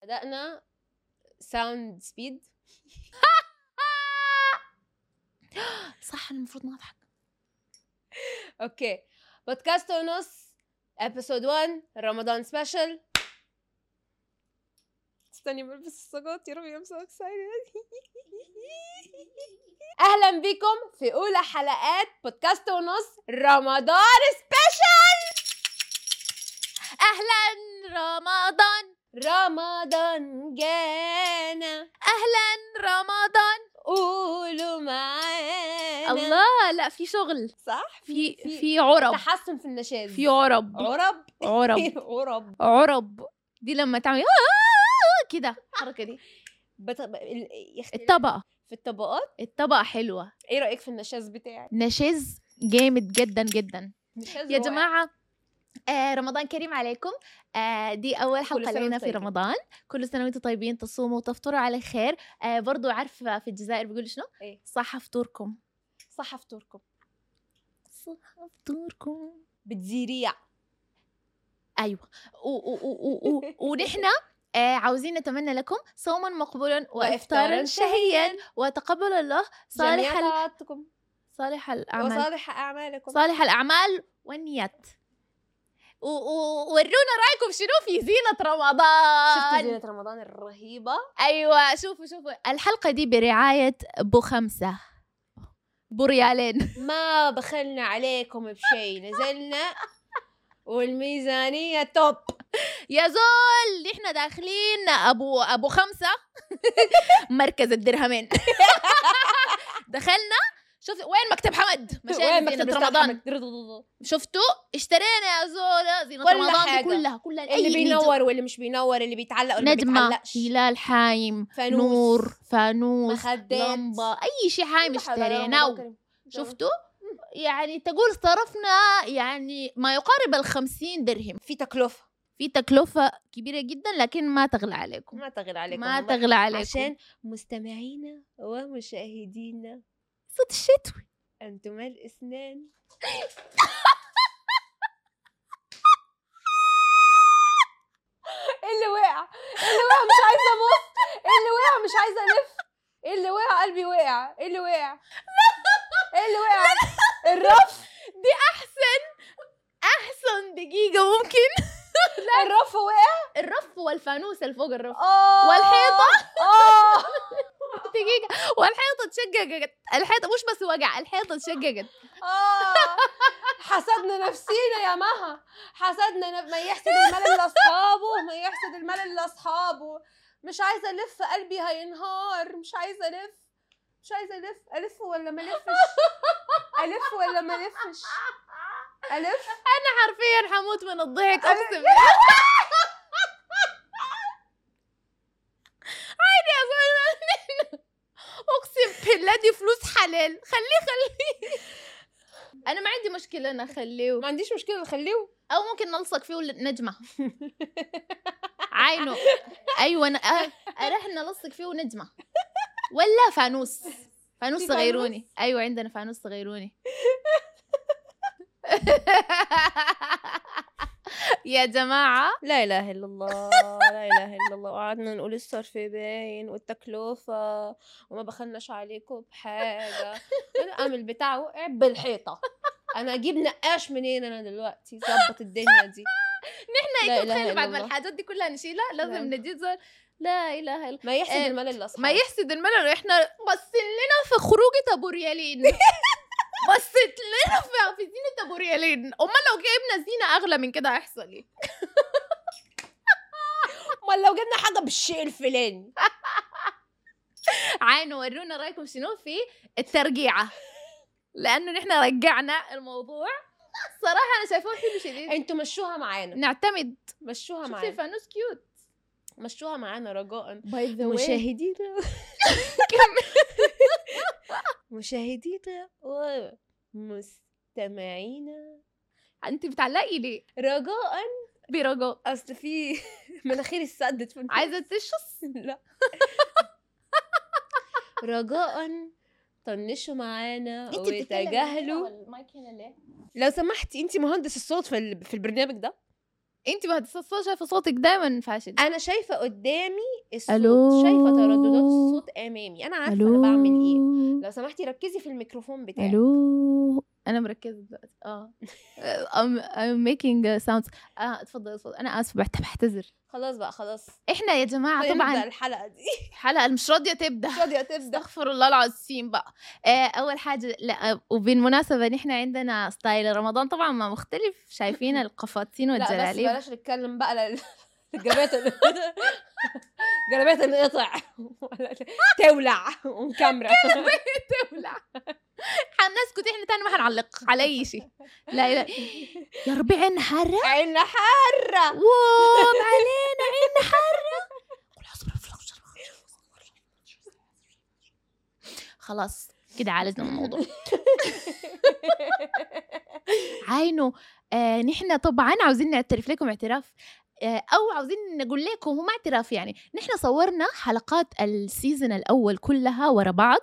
بدأنا ساوند سبيد صح انا المفروض ما اضحك اوكي بودكاست ونص ابيسود 1 رمضان سبيشل استني بلبس السقط يا ربي ام سو اهلا بكم في اولى حلقات بودكاست ونص رمضان سبيشل اهلا رمضان رمضان جانا اهلا رمضان قولوا معانا الله لا في شغل صح في في عرب تحسن في النشاز في عرب عرب عرب عرب عرب دي لما تعمل آه كده الحركه دي بط... ال- يختلف الطبقه في الطبقات الطبقه حلوه ايه رايك في النشاز بتاعي نشاز جامد جدا جدا نشاز يا رائع. جماعه آه رمضان كريم عليكم آه دي اول كل حلقه سنة لنا وانتم في طيبين. رمضان كل سنه وانتم طيبين تصوموا وتفطروا على خير آه برضو عارفه في الجزائر بيقولوا شنو ايه صح فطوركم صح فطوركم صح فطوركم بتزيريع ايوه و- و- و- و- و- ونحن آه عاوزين نتمنى لكم صوما مقبولا وافطارا شهيا وتقبل الله صالح جميع ال- طاعاتكم صالح الاعمال وصالح اعمالكم صالح الاعمال والنيات و- و- ورونا رايكم شنو في زينه رمضان شفتوا زينة رمضان الرهيبة ايوه شوفوا شوفوا الحلقه دي برعايه بو خمسه بو ريالين ما بخلنا عليكم بشيء نزلنا والميزانية توب يا زول احنا داخلين ابو ابو خمسه مركز الدرهمين دخلنا شوف وين مكتب حمد مشينا زينة رمضان رمضان شفتوا اشترينا يا زول زينة كل رمضان دي حاجة. كلها كلها اللي أي بينور واللي مش بينور اللي بيتعلق واللي ما نجمة بيتعلقش هلال حايم فانوس. نور فانوس مخدات لمبة أي شيء حايم كل حاجة. اشتريناه رمضان كريم. شفتوا يعني تقول صرفنا يعني ما يقارب الخمسين درهم في تكلفة في تكلفة كبيرة جدا لكن ما تغلى عليكم ما تغلى عليكم ما والله. تغلى عليكم عشان مستمعينا ومشاهدينا صوت الشتوي انتم الاسنان إيه اللي وقع إيه اللي وقع مش عايزه ابص إيه اللي وقع مش عايزه الف إيه اللي وقع قلبي وقع إيه اللي وقع إيه اللي وقع الرف دي أحسن أحسن دقيقة ممكن الرف وقع الرف والفانوس اللي فوق الرف اه والحيطة اه دقيقة والحيطة اتشققت الحيطة مش بس وقع الحيطة اتشققت اه حسدنا نفسينا يا مها حسدنا نف... ما يحسد الملل لاصحابه ما يحسد الملل لاصحابه مش عايزه الف قلبي هينهار مش عايزه الف مش عايزه الف الف ولا ما الفش الف ولا ما الفش الف أنا حرفيا حموت من الضحك أقسم بالله عادي يا زلمة أقسم بالله دي فلوس حلال خليه خليه أنا ما عندي مشكلة أنا أخليه ما عنديش مشكله خليه او ممكن نلصق فيه نجمه عينه ايوه أنا أه- رح نلصق فيه نجمه ولا فانوس فانوس في صغيروني ايوه عندنا فانوس صغيروني يا جماعه لا اله الا الله لا اله الا الله وقعدنا نقول الصرف باين والتكلفه وما بخلناش عليكم بحاجه انا قام البتاع وقع بالحيطه انا اجيب نقاش منين انا دلوقتي ظبط الدنيا دي احنا لا انتوا إله تخيلوا إلا بعد ما الله. الحاجات دي كلها نشيلها لازم نعم. نجيب زول لا اله الا ما يحسد إيه، الملل لاصحابه ما يحسد الملل واحنا بصين لنا في خروجة ابو ريالين بصيت لنا في في زينة ابو ريالين امال لو جايبنا زينة اغلى من كده هيحصل ايه امال لو جبنا حاجه بالشيء الفلاني عينوا ورونا رايكم شنو في الترقيعة لانه نحن رجعنا الموضوع صراحة انا شايفاه حلو شديد انتوا مشوها معانا نعتمد مشوها شوفي معانا فانوس كيوت مشوها معانا رجاء باي ذا مشاهدينا مشاهدينا ومستمعينا انت بتعلقي ليه رجاء برجاء اصل في مناخيري اتسدت في النص. عايزة تشخص لا رجاء طنشوا معانا وتجاهلوا المايك هنا ليه لو سمحتي انت مهندس الصوت في ال- في البرنامج ده انت ما هتصل شايفه صوتك دائما فاشل انا شايفه قدامي الصوت ألو؟ شايفه ترددات الصوت امامي انا عارفه انا بعمل ايه لو سمحتي ركزي في الميكروفون بتاعك الو انا مركزه دلوقتي اه I'm, I'm making sounds اه اتفضل اتفضل انا اسفه بعت- بعتذر خلاص بقى خلاص احنا يا جماعه خلينا نبدا طبعا الحلقه دي حلقه مش راضيه تبدا مش راضيه تبدا استغفر الله العظيم بقى آه اول حاجه لا وبالمناسبه نحن عندنا ستايل رمضان طبعا ما مختلف شايفين القفاطين لا بس والجلاليب بلاش نتكلم بقى لل- الجلابيات ال- جلابيات انقطع ولا تولع ونكاميرا تولع حنسكت احنا تاني ما حنعلق على اي شيء لا لا يا ربي عين حاره عيننا حاره ووم علينا عين حاره قل حسبنا الله ونعم الوكيل. خلاص كده عالجنا من الموضوع عينه آه نحن طبعا عاوزين نعترف لكم اعتراف آه او عاوزين نقول لكم هو ما اعتراف يعني نحن صورنا حلقات السيزون الاول كلها ورا بعض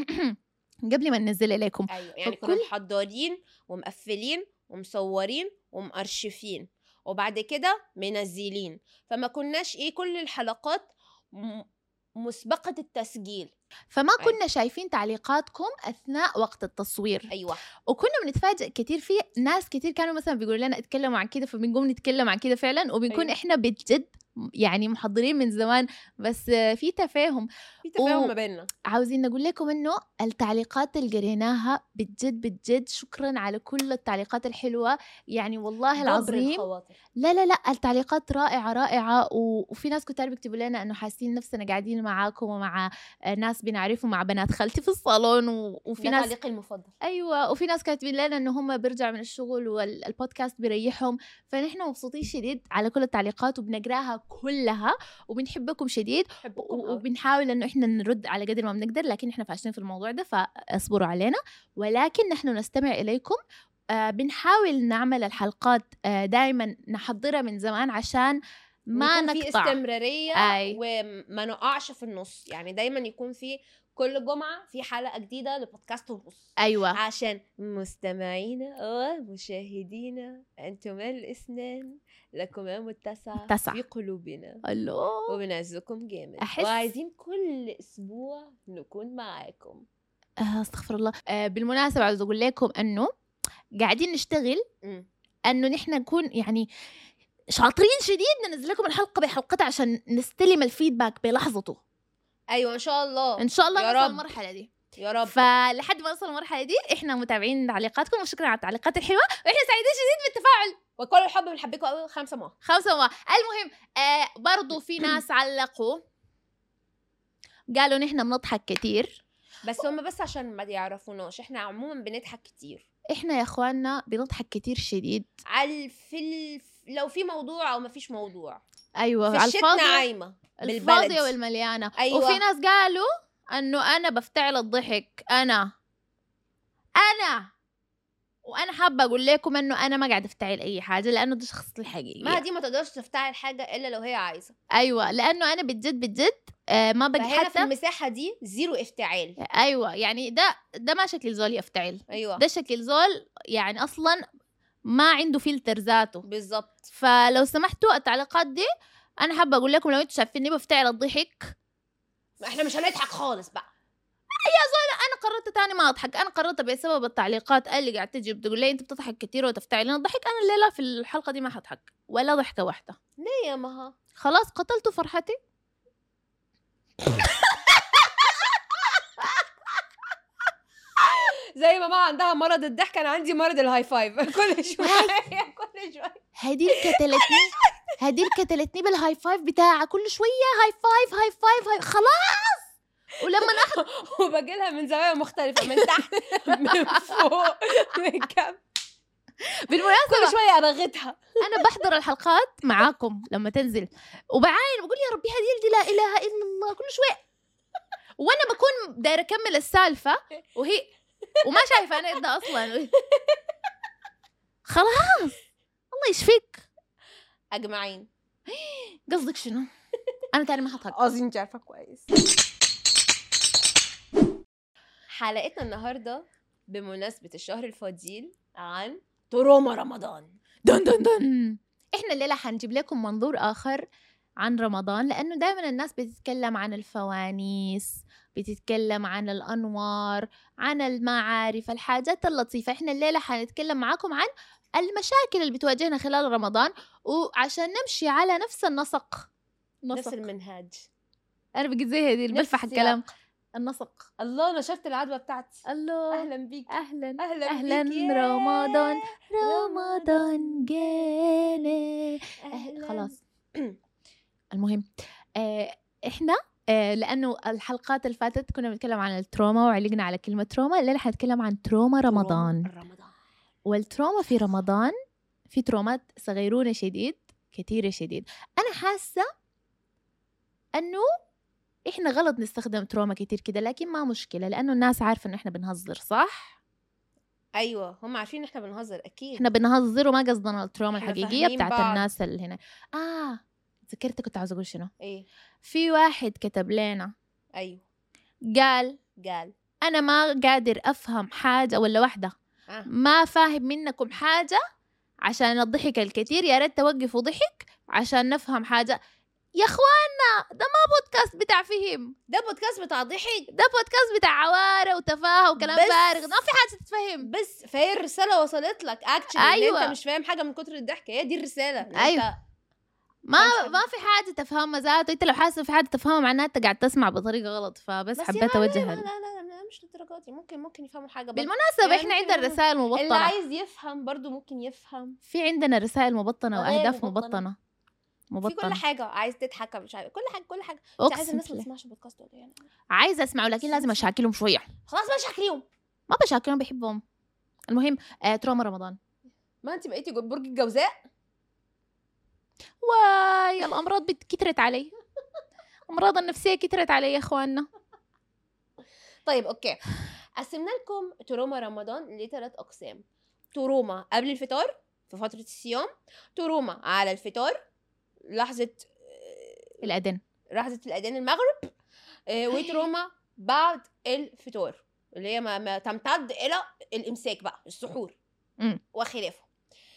قبل ما ننزل إليكم ايوه يعني كنا فكل- محضرين ومقفلين ومصورين ومأرشفين وبعد كده منزلين فما كناش ايه كل الحلقات م- مسبقة التسجيل فما أيوة. كنا شايفين تعليقاتكم اثناء وقت التصوير ايوه وكنا بنتفاجئ كتير في ناس كتير كانوا مثلا بيقولوا لنا اتكلموا عن كده فبنقوم نتكلم عن كده فعلا وبنكون أيوة. احنا بجد يعني محضرين من زمان بس آه، في تفاهم في تفاهم و- ما بيننا عاوزين نقول لكم انه التعليقات اللي قريناها بجد بجد شكرا على كل التعليقات الحلوه يعني والله جبر العظيم الخواطر لا لا لا التعليقات رائعة رائعة و... وفي ناس كتار بيكتبوا لنا انه حاسين نفسنا قاعدين معاكم ومع آه، ناس بنعرفهم مع بنات خالتي في الصالون و... وفي ده ناس تعليقي المفضل ايوه وفي ناس كاتبين لنا انه هم بيرجعوا من الشغل والبودكاست بيريحهم فنحن مبسوطين شديد على كل التعليقات وبنقراها كلها وبنحبكم شديد بحبكم و- قوي وبنحاول انه احنا نرد على قدر ما بنقدر لكن احنا فاشلين في الموضوع ده فاصبروا علينا ولكن نحن نستمع اليكم آه بنحاول نعمل الحلقات آه دائما نحضرها من زمان عشان ما يكون في نقطع استمرارية أي. وما نقعش في النص يعني دايما يكون في كل جمعة في حلقة جديدة لبودكاست ونص ايوه عشان مستمعينا ومشاهدينا أنتما الإثنان لكما متسع متسع. في قلوبنا الله وبنعزكم جامد أحس- وعايزين كل أسبوع نكون معاكم آه استغفر الله آه بالمناسبة عاوز اقول لكم انه قاعدين نشتغل مم. انه نحن نكون يعني شاطرين شديد ننزل لكم الحلقة بحلقتها عشان نستلم الفيدباك بلحظته أيوة إن شاء الله ان شاء الله يا نوصل رب. المرحلة دي يا رب فلحد ما نوصل المرحله دي احنا متابعين تعليقاتكم وشكرا على التعليقات الحلوه واحنا سعيدين شديد بالتفاعل وكل الحب بنحبكم قوي خمسة مع خمسة ما المهم آه برضو في ناس علقوا قالوا نحن بنضحك كتير بس هم بس عشان ما يعرفوناش احنا عموما بنضحك كتير احنا يا اخواننا بنضحك كتير شديد على في ال... لو في موضوع او ما فيش موضوع ايوه في على الشتنا الفاضيه عايمه الفاضيه بالبلد. والمليانه أيوة. وفي ناس قالوا انه انا بفتعل الضحك انا انا وانا حابه اقول لكم انه انا ما قاعده افتعل اي حاجه لانه ده شخصيتي الحقيقيه ما دي ما تقدرش تفتعل حاجه الا لو هي عايزه ايوه لانه انا بجد بجد آه ما بقى فهنا في حتى المساحه دي زيرو افتعال ايوه يعني ده ده ما شكل زول يفتعل ايوه ده شكل زول يعني اصلا ما عنده فلتر ذاته بالظبط فلو سمحتوا التعليقات دي انا حابه اقول لكم لو انتوا شايفيني بفتعل الضحك ما احنا مش هنضحك خالص بقى انا قررت تاني ما اضحك انا قررت بسبب التعليقات اللي قاعد تجي بتقول لي انت بتضحك كتير وتفتعلين الضحك انا الليله في الحلقه دي ما حضحك ولا ضحكه واحده ليه يا مها خلاص قتلتوا فرحتي زي ما ما عندها مرض الضحك انا عندي مرض الهاي فايف كل شويه كل شويه هدي كتلتني هدي كتلتني بالهاي فايف بتاعها كل شويه هاي فايف هاي فايف هاي خلاص ولما انا وباجي لها من زوايا مختلفه من تحت من فوق من كم بالمناسبه كل شويه ابغتها انا بحضر الحلقات معاكم لما تنزل وبعاين بقول يا ربي هذه دي لا اله الا الله كل شويه وانا بكون دايره اكمل السالفه وهي وما شايفه انا ده اصلا خلاص الله يشفيك اجمعين قصدك شنو انا تاني ما حضحك قصدي انت عارفه كويس حلقتنا النهارده بمناسبه الشهر الفضيل عن تروما رمضان دن دن دن احنا الليله حنجيب لكم منظور اخر عن رمضان لانه دائما الناس بتتكلم عن الفوانيس بتتكلم عن الانوار عن المعارف الحاجات اللطيفه احنا الليله حنتكلم معاكم عن المشاكل اللي بتواجهنا خلال رمضان وعشان نمشي على نفس النسق نفس المنهاج انا بقيت زي هذه نفس بلفح السياق. الكلام النسق الله انا شفت العدوى بتاعتي الله اهلا بيك اهلا اهلا اهلا بيك يا رمضان رمضان جانا أهلاً. خلاص المهم آه احنا آه لانه الحلقات اللي فاتت كنا بنتكلم عن التروما وعلقنا على كلمه تروما الليله حنتكلم عن تروما رمضان رمضان والتروما في رمضان في ترومات صغيرونه شديد كثيره شديد انا حاسه انه احنا غلط نستخدم تروما كتير كده لكن ما مشكله لانه الناس عارفه انه احنا بنهزر صح ايوه هم عارفين ان احنا بنهزر اكيد احنا بنهزر وما قصدنا التروما إحنا الحقيقيه فاهمين بتاعت بعض. الناس اللي هنا اه ذكرت كنت عاوزه اقول شنو ايه في واحد كتب لنا ايوه قال قال انا ما قادر افهم حاجه ولا واحده آه. ما فاهم منكم حاجه عشان الضحك الكثير يا ريت توقفوا ضحك عشان نفهم حاجه يا اخوانا ده ما بودكاست بتاع فهم ده بودكاست بتاع ضحك ده بودكاست بتاع عواره وتفاهه وكلام بس- فارغ ما في حاجه تتفهم بس فهي الرساله وصلت لك اكشلي أيوة. انت مش فاهم حاجه من كتر الضحك هي دي الرساله إن أيوة. انت ما فاهم ما في حاجه تفهمها ذاته انت لو حاسس في حاجه تفهمها معناها انت قاعد تسمع بطريقه غلط فبس بس يا حبيت لا لا اوجه لا ال- لا, لا, لا مش للدرجه دي ممكن ممكن يفهموا حاجه برضه. بالمناسبه يعني احنا ممكن عندنا يفهموا. رسائل اللي مبطنه عايز يفهم برضه ممكن يفهم في عندنا رسائل مبطنه أغاني واهداف مبطنة. مبطنه في كل مبطنه حاجه عايز تضحك مش عارف كل حاجه كل حاجه مش عايز اقسم الناس ما بالله تسمعش بودكاست ولا يعني عايزه اسمعه لكن لازم اشاكلهم شويه خلاص مش هحكيهم ما بشاكلهم بحبهم المهم آه تروما رمضان ما انت بقيتي جو- برج الجوزاء واي الامراض بت- كترت علي امراض النفسيه كترت علي يا اخواننا طيب اوكي قسمنا لكم تروما رمضان لثلاث اقسام تروما قبل الفطار في فتره الصيام تروما على الفطار لحظه الاذان لحظه الاذان المغرب آه، وتروما بعد الفطار اللي هي ما, ما تمتد الى الامساك بقى السحور مم. وخلافه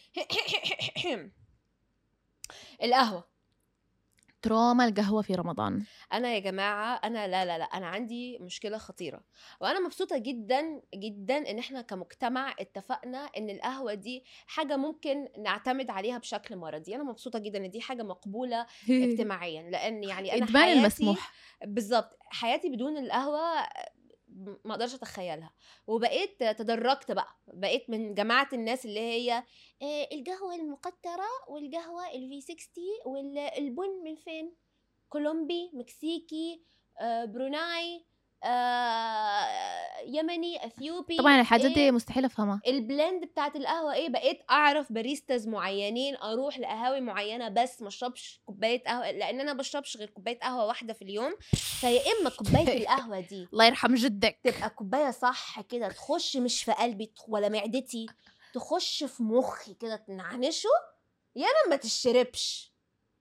القهوه تروما القهوه في رمضان انا يا جماعه انا لا لا لا انا عندي مشكله خطيره وانا مبسوطه جدا جدا ان احنا كمجتمع اتفقنا ان القهوه دي حاجه ممكن نعتمد عليها بشكل مرضي انا مبسوطه جدا ان دي حاجه مقبوله اجتماعيا لان يعني انا ادمان حياتي المسموح بالظبط حياتي بدون القهوه ما اقدرش اتخيلها وبقيت تدرجت بقى بقيت من جماعه الناس اللي هي آه، القهوه المقطره والقهوه الفي 60 والبن من فين كولومبي مكسيكي آه، بروناي آه، يمني اثيوبي طبعا الحاجات إيه؟ دي مستحيل افهمها البلند بتاعت القهوه ايه بقيت اعرف باريستاز معينين اروح لقهاوي معينه بس ما اشربش كوبايه قهوه لان انا ما بشربش غير كوبايه قهوه واحده في اليوم فيا اما كوبايه القهوه دي الله يرحم جدك تبقى كوبايه صح كده تخش مش في قلبي ولا معدتي تخش في مخي كده تنعنشه يا انا ما تشربش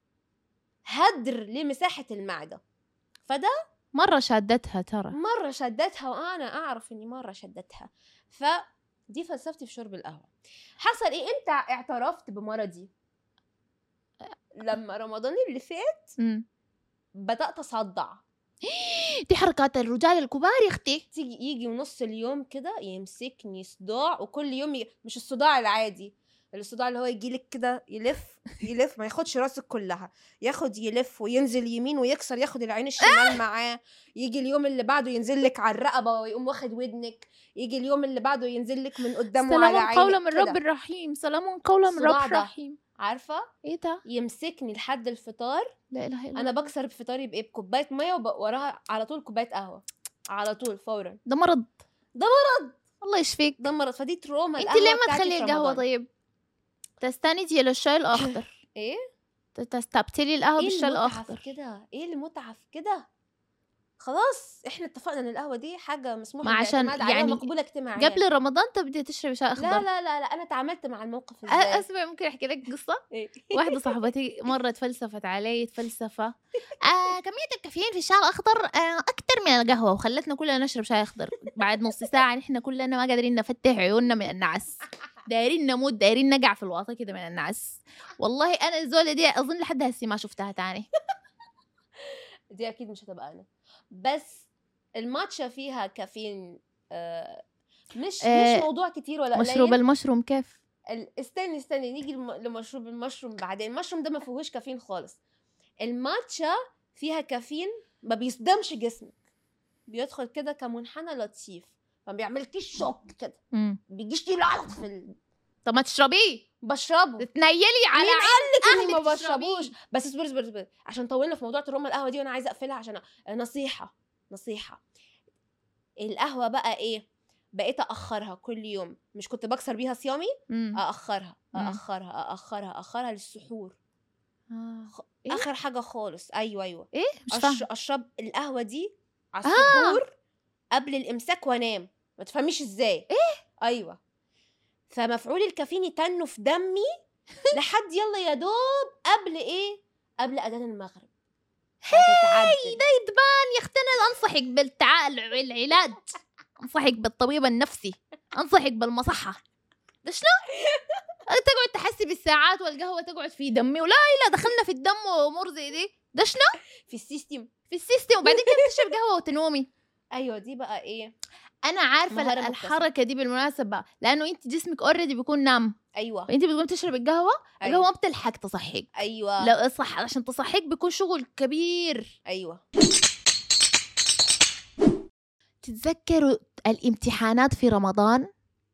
هدر لمساحه المعده فده مره شادتها ترى مره شدتها وانا اعرف اني مره شدتها فدي فلسفتي في شرب القهوه حصل ايه امتى اعترفت بمرضي لما رمضان اللي فات مم. بدات اصدع دي حركات الرجال الكبار يا اختي تيجي يجي نص اليوم كده يمسكني صداع وكل يوم ي... مش الصداع العادي الصداع اللي هو يجي لك كده يلف يلف ما ياخدش راسك كلها ياخد يلف وينزل يمين ويكسر ياخد العين الشمال معاه يجي اليوم اللي بعده ينزل لك على الرقبه ويقوم واخد ودنك يجي اليوم اللي بعده ينزل لك من قدام وعلى سلام عينك قولا من كده. رب الرحيم سلام قولا من الصداع رب ده. رحيم عارفه ايه ده يمسكني لحد الفطار لا اله الا انا الله بكسر بفطاري بايه بكوبايه ميه ووراها على طول كوبايه قهوه على طول فورا ده مرض ده مرض الله يشفيك ده مرض فدي تروما انت القهوة ليه ما بتاعتي تخلي في القهوه رمضان. طيب تستندي الى الشاي الاخضر ايه تستبتلي القهوه ايه بالشاي المتعه في الاخضر كده ايه المتعه في كده خلاص احنا اتفقنا ان القهوه دي حاجه مسموح ما عشان بالاعتماد عليها يعني مقبوله اجتماعيا قبل رمضان تبدي تشربي شاي اخضر لا لا لا لا انا تعاملت مع الموقف أ- ازاي اسمع ممكن احكي لك قصه إيه؟ واحدة صاحبتي مرة تفلسفت علي تفلسفة آه كمية الكافيين في الشاي الأخضر آه أكتر من القهوة وخلتنا كلنا نشرب شاي أخضر بعد نص ساعة نحن كلنا ما قادرين نفتح عيوننا من النعس دايرين نموت دايرين نقع في الواطه كده من الناس والله انا الزوله دي اظن لحد هسي ما شفتها تاني دي اكيد مش هتبقى انا بس الماتشا فيها كافيين آه مش آه، مش موضوع كتير ولا مشروب قليل المشروم كيف ال- استني استني نيجي لم- لمشروب المشروم بعدين المشروم ده ما فيهوش كافيين خالص الماتشا فيها كافيين ما بيصدمش جسمك بيدخل كده كمنحنى لطيف ما بيعملكيش شوك كده مم. بيجيش يلعب في ال... طب ما تشربيه بشربه تتنيلي على مين عين اني ما أهلك بشربوش تشربيه. بس اصبري اصبري اصبري عشان طولنا في موضوع ترم القهوه دي وانا عايزه اقفلها عشان أ- نصيحه نصيحه القهوه بقى ايه بقيت اخرها كل يوم مش كنت بكسر بيها صيامي مم. اخرها مم. اخرها اخرها اخرها للسحور آه. إيه؟ اخر حاجه خالص ايوه ايوه ايه مش أش... فاهمه اشرب القهوه دي على آه. السحور قبل الامساك وانام ما تفهميش ازاي ايه ايوه فمفعول الكافيين يتنوا في دمي لحد يلا يا دوب قبل ايه قبل اذان المغرب هاي ده يتبان يا اختي انا انصحك بالتعال العلاج انصحك بالطبيب النفسي انصحك بالمصحه ده شنو؟ تقعد تحسي بالساعات والقهوه تقعد في دمي ولا لا دخلنا في الدم وامور زي دي ده شنو؟ في السيستم في السيستم وبعدين كيف تشرب قهوه وتنومي ايوه دي بقى ايه انا عارفه مهارة ال- مكتسبة. الحركه دي بالمناسبه لانه انت جسمك اوريدي بيكون نام ايوه انت بتقوم تشرب القهوه القهوه ايوه ما بتلحق تصحيك ايوه لو صح عشان تصحيك بيكون شغل كبير ايوه تتذكروا الامتحانات في رمضان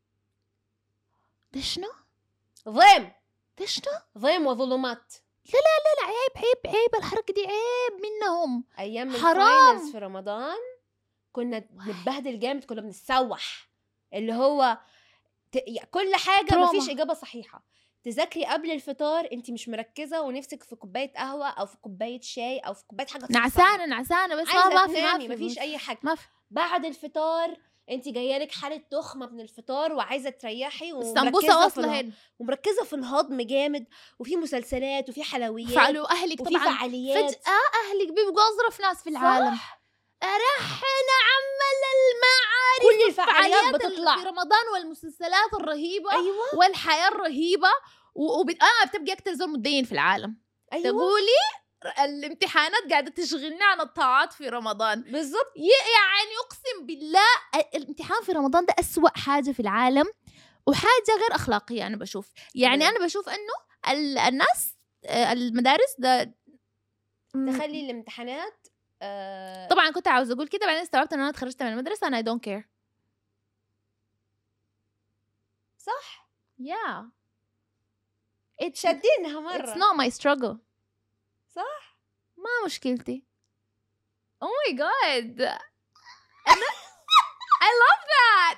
ده شنو؟ ضيم ده شنو؟ ضيم وظلمات لا لا عيب عيب عيب الحركة دي عيب منهم ايام حرام. الفاينلز في رمضان كنا بنتبهدل جامد كنا بنتسوح اللي هو ت... يعني كل حاجه تروما. مفيش اجابه صحيحه تذاكري قبل الفطار انت مش مركزه ونفسك في كوبايه قهوه او في كوبايه شاي او في كوبايه حاجه تصحصح. نعسانة نعسانة بس ما عايزه ما في ما تنامي في مفيش اي حاجه ما في بعد الفطار انت جايه لك حاله تخمه من الفطار وعايزه تريحي السمبوسة ومركزه في واصلة اله... هنا ومركزه في الهضم جامد وفي مسلسلات وفي حلويات فعلوا أهلك وفي طبعا فعاليات فجأة أهلك بيبقوا أظرف ناس في العالم رحنا عمل المعارف كل الفعاليات الفعاليات اللي بتطلع في رمضان والمسلسلات الرهيبة ايوه والحياة الرهيبة و- وبت... آه بتبقي أكتر زول متدين في العالم ايوه تقولي الامتحانات قاعدة تشغلني عن الطاعات في رمضان بالظبط ي- يعني أقسم بالله الامتحان في رمضان ده أسوأ حاجة في العالم وحاجة غير أخلاقية أنا بشوف يعني أبداً. أنا بشوف أنه ال- الناس آه، المدارس ده تخلي الامتحانات آه طبعا كنت عاوزة أقول كده بعدين استوعبت أن أنا اتخرجت من المدرسة أنا I don't care صح yeah it's, شدينها it's مره not my struggle صح ما مشكلتي oh my god أنا I love that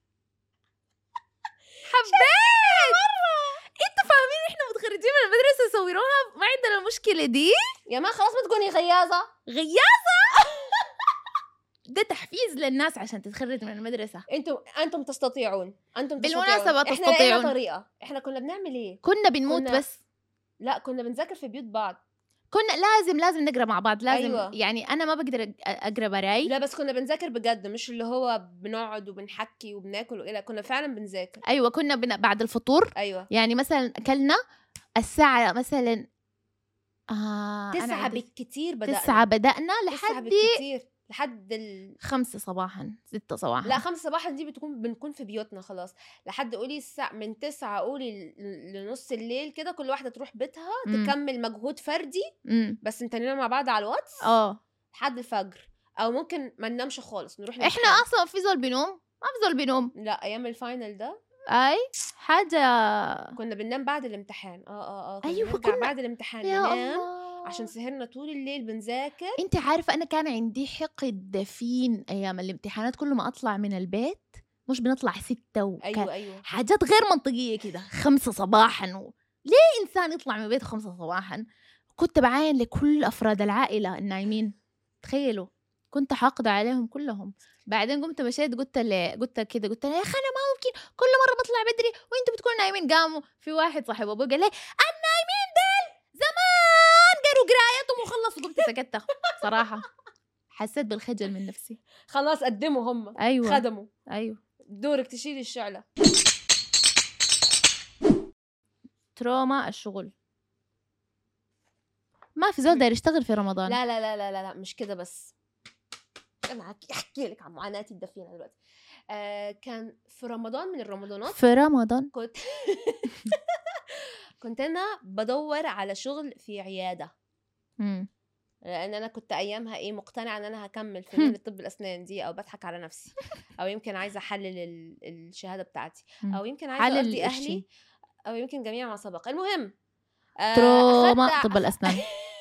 حبيت انتوا فاهمين احنا متخرجين من المدرسة صوروها ما عندنا المشكلة دي يا ما خلاص ما تكوني غيازه غيازة ده تحفيز للناس عشان تتخرج من المدرسة انتم انتم تستطيعون انتم بالمناسبة تستطيعون. احنا تستطيعون. لقينا طريقه احنا كنا بنعمل ايه كنا بنموت كنا- بس لا كنا بنذاكر في بيوت بعض كنا لازم لازم نقرا مع بعض لازم أيوة. يعني انا ما بقدر أق- اقرا براي لا بس كنا بنذاكر بجد مش اللي هو بنقعد وبنحكي وبناكل وإيه لا كنا فعلا بنذاكر ايوه كنا بن... بعد الفطور ايوه يعني مثلا اكلنا الساعة مثلا آه أنا تسعة عندي- بالكتير بدأنا تسعة بدأنا تسعة لحد بالكتير لحد ال... خمسة صباحا ستة صباحا لا خمسة صباحا دي بتكون بنكون في بيوتنا خلاص لحد قولي الساعة من تسعة قولي ل- لنص الليل كده كل واحدة تروح بيتها مم. تكمل مجهود فردي امم بس نتنينا مع بعض على الواتس اه لحد الفجر او ممكن ما ننامش خالص نروح احنا نمتحن. اصلا في زول بينوم ما في زول بينوم لا ايام الفاينل ده اي حاجة كنا بننام بعد الامتحان اه اه اه كنا أيوة، نرجع كنا- بعد الامتحان يا ننام الله عشان سهرنا طول الليل بنذاكر انت عارفة انا كان عندي حقد دفين ايام الامتحانات كل ما اطلع من البيت مش بنطلع ستة وك... ايوه ايوه حاجات غير منطقية كده خمسة صباحا و... ليه إنسان يطلع من بيته خمسة صباحا كنت بعاين لكل أفراد العائلة النايمين تخيلوا كنت حاقدة عليهم كلهم بعدين قمت مشيت قلت له قلت كده قلت له يا اخي انا ما ممكن كل مره بطلع بدري وانتوا بتكونوا نايمين قاموا في واحد صاحب ابوي قال لي النايمين ديل زمان قروا قرايتهم وخلصوا قمت سكتت صراحه حسيت بالخجل من نفسي خلاص قدموا هم ايوه خدموا ايوه دورك تشيلي الشعلة تروما الشغل ما في زول داير يشتغل في رمضان لا لا لا لا لا, لا مش كده بس انا هحكي- احكي لك عن معاناتي الدفينه دلوقتي آه كان في رمضان من الرمضانات في رمضان كنت كنت انا بدور على شغل في عياده مم. لان انا كنت ايامها ايه مقتنعه ان انا هكمل في مهنه طب الاسنان دي او بضحك على نفسي او يمكن عايزه احلل ال- الشهاده بتاعتي مم. او يمكن عايزه حلل ارضي الشي. اهلي او يمكن جميع ما سبق المهم آه، تروما أخدت- طب الاسنان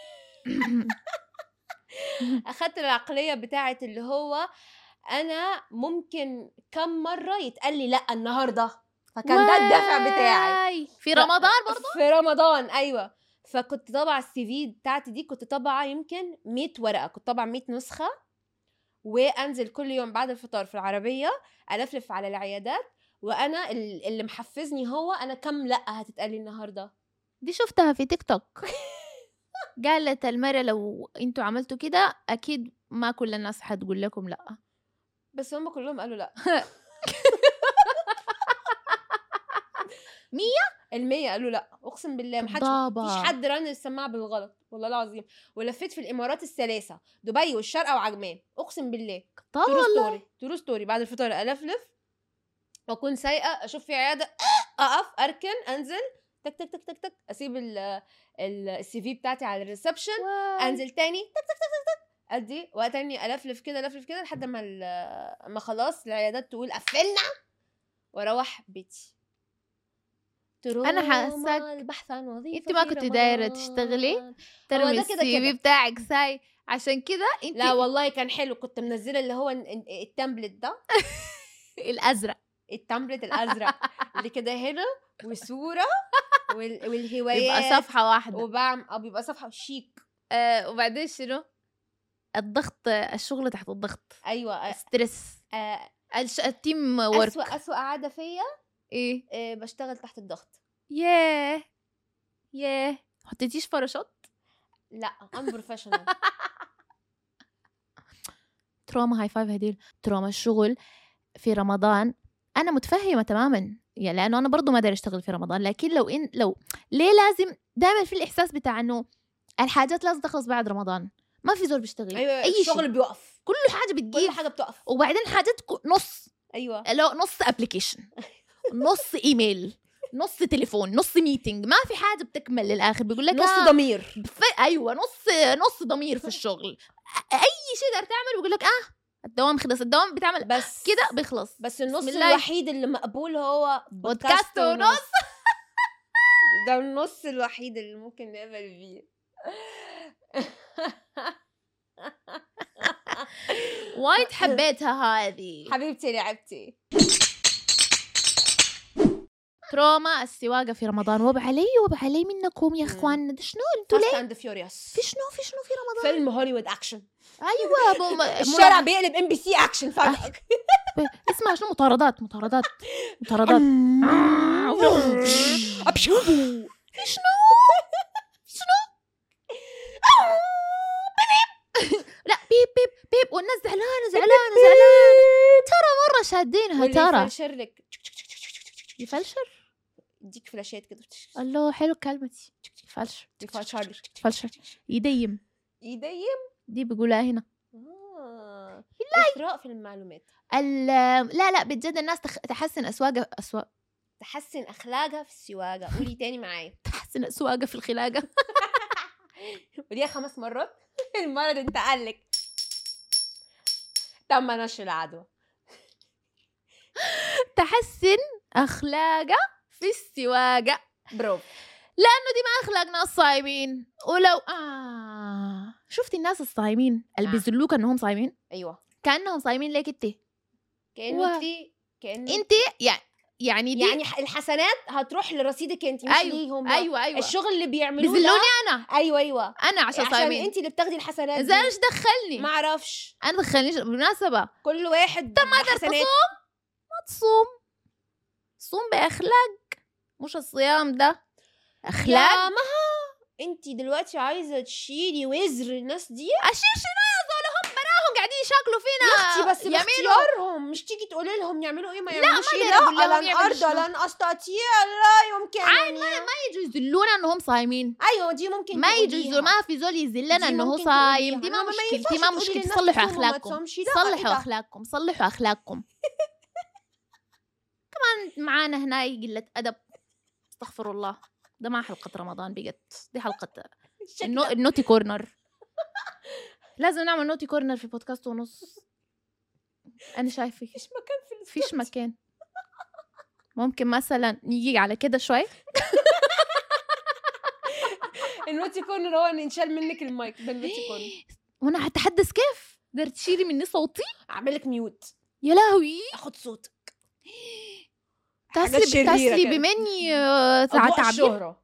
اخدت العقليه بتاعت اللي هو انا ممكن كم مره يتقال لي لا النهارده فكان ده الدافع بتاعي واي. في رمضان برضه في رمضان ايوه فكنت طابعه السي في بتاعتي دي كنت طابعه يمكن 100 ورقه كنت طابعه 100 نسخه وانزل كل يوم بعد الفطار في العربيه الفلف على العيادات وانا ال- اللي محفزني هو انا كم لا هتتقالي النهارده دي شفتها في تيك توك قالت المرة لو انتوا عملتوا كده اكيد ما كل الناس حتقول لكم لا بس هم كلهم قالوا لا مية؟ المية قالوا لا اقسم بالله ما حدش كدابة. مفيش حد رن السماعه بالغلط والله العظيم ولفيت في الامارات الثلاثه دبي والشارقه وعجمان اقسم بالله طب ترو والله ستوري ترو ستوري بعد الفطار الفلف واكون سايقه اشوف في عياده اقف اركن انزل تك تك تك تك تك اسيب ال- ال- السي في بتاعتي على الريسبشن واي. انزل تاني تك تك تك تك تك ادي واتاني الفلف كده الفلف كده لحد ما ال- ما خلاص العيادات تقول قفلنا واروح بيتي أنا تروما حاساك البحث عن وظيفه انت ما في كنت دايرة رمضان. تشتغلي هو ترمي ده كده السي في كده. بتاعك ساي عشان كده انت لا والله كان حلو كنت منزله اللي هو ال- ال- التمبلت ده الازرق التمبلت الازرق اللي كده هنا وصوره وال... والهوايات يبقى صفحة واحدة وبعمل اه بيبقى صفحه شيك آه وبعدين شنو الضغط الشغل تحت الضغط ايوه ستريس آه الش... التيم ورك اسوأ اسوأ قعده فيا ايه آه بشتغل تحت الضغط ياه ياه حطيتيش فوتوشوب لا ام بروفيشنال تروما هاي فايف هديل تروما الشغل في رمضان انا متفهمه تماما يعني لانه انا برضو ما داير اشتغل في رمضان لكن لو ان لو ليه لازم دائما في الاحساس بتاع انه الحاجات لازم تخلص بعد رمضان ما في زول بيشتغل ايوه اي الشغل شيء بيقف كل حاجه كل بتجيب حاجه بتقف وبعدين حاجات كو- نص ايوه لو نص ابلكيشن نص ايميل نص تليفون نص ميتنج ما في حاجه بتكمل للاخر بيقول لك نص آه ضمير ف... ايوه نص نص ضمير في الشغل اي شيء تقدر تعمل بيقول لك اه الدوام خلص الدوام بتعمل بس كده بيخلص بس النص بسم الله. الوحيد اللي مقبول هو بودكاست ونص. ده النص الوحيد اللي ممكن نقبل بيه وايد حبيتها هذه حبيبتي لعبتي تروما السواقه في رمضان وب علي وب علي منكم يا مم. اخوان ده شنو انتوا فاست ليه اند فيوريوس في شنو في شنو في رمضان فيلم هوليوود اكشن ايوه ب... م... الشارع بيقلب ام بي سي اكشن فجاه ب... اسمها شنو مطاردات مطاردات مطاردات أبشو. في شنو شنو لا بيب بيب بيب والناس زعلانه زعلانه زعلانه ترى مره شادينها واللي ترى يفلشر لك يفلشر يديك فلاشات كده الله حلو كلمتي يفلشر يفلشر لك يفلشر يديم يديم دي بيقولها هنا آه. اثراء في المعلومات ال- لا لا بجد الناس تخ... تحسن اسواقها أسواق تحسن اخلاقها في السواقه قولي تاني معايا تحسن اسواقها في الخلاقه وديها خمس مرات المرض انتقل لك تم نشر العدوى تحسن اخلاقها في السواقه برافو لانه دي ما اخلاق ناس صايمين ولو آه شفتي الناس الصايمين اللي آه. بيذلوك انهم صايمين ايوه كانهم صايمين ليك انت كانه وا- انت كان انت يعني يعني دي يعني ح- الحسنات هتروح لرصيدك انت مش أيوة، ليهم ايوه ايوه الشغل اللي بيعملوه بيذلوني ده انا ايوه ايوه انا عشان عشان صايمين انت اللي بتاخدي الحسنات زي دي ايش دخلني ما اعرفش انا دخلنيش بالمناسبه كل واحد ما قدرت حسنات ما تصوم صوم باخلاق مش الصيام ده اخلاق يا مها انت دلوقتي عايزه تشيلي وزر الناس دي اشيل شنو يا زول هم براهم قاعدين شاكلوا فينا يا اختي بس يمينه. باختيارهم مش تيجي تقولي لهم يعملوا ايه ما يعملوش ما ايه أقدر أقول لا لهم لن يعملوا ارضى شنو. لن استطيع لا يمكن ما يجوا يذلونا انهم صايمين ايوه دي ممكن ما يجوا تقوليها. يذلوا ما في زول يذلنا دي انه هو ممكن صايم دي تقوليها. ما إنما ما مشكلتي ينفعش ما تقولي مشكلتي للناس صلحوا تصوموا ما اخلاقكم تصومش. لا، إيه صلحوا ده؟ اخلاقكم صلحوا اخلاقكم كمان معانا هنا قله ادب استغفر الله ده ما حلقه رمضان بقت دي حلقه النو... شكلها النوتي كورنر لازم نعمل نوتي كورنر في بودكاست ونص انا شايفه مفيش مكان في الاستوديو. فيش مكان ممكن مثلا نيجي على كده شوي النوتي كورنر هو ان ينشال منك المايك ده النوتي كورنر وانا هتحدث كيف قدرت تشيلي مني صوتي اعمل لك ميوت يا لهوي اخد صوتك تسلي شريرة تسلي كده. بمني آه، تع- أضواء تعبير الشهرة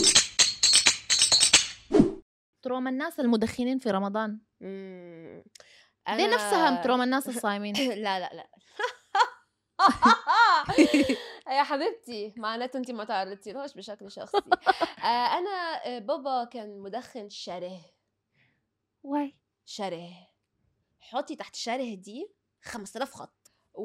تروما الناس المدخنين في رمضان مم. دي أنا- نفسها تروما الناس الصايمين لا لا لا يا حبيبتي معناته انت ما تعرضتيلهاش بشكل شخصي آه، انا آه، بابا كان مدخن شره واي شره حطي تحت شره دي 5000 خط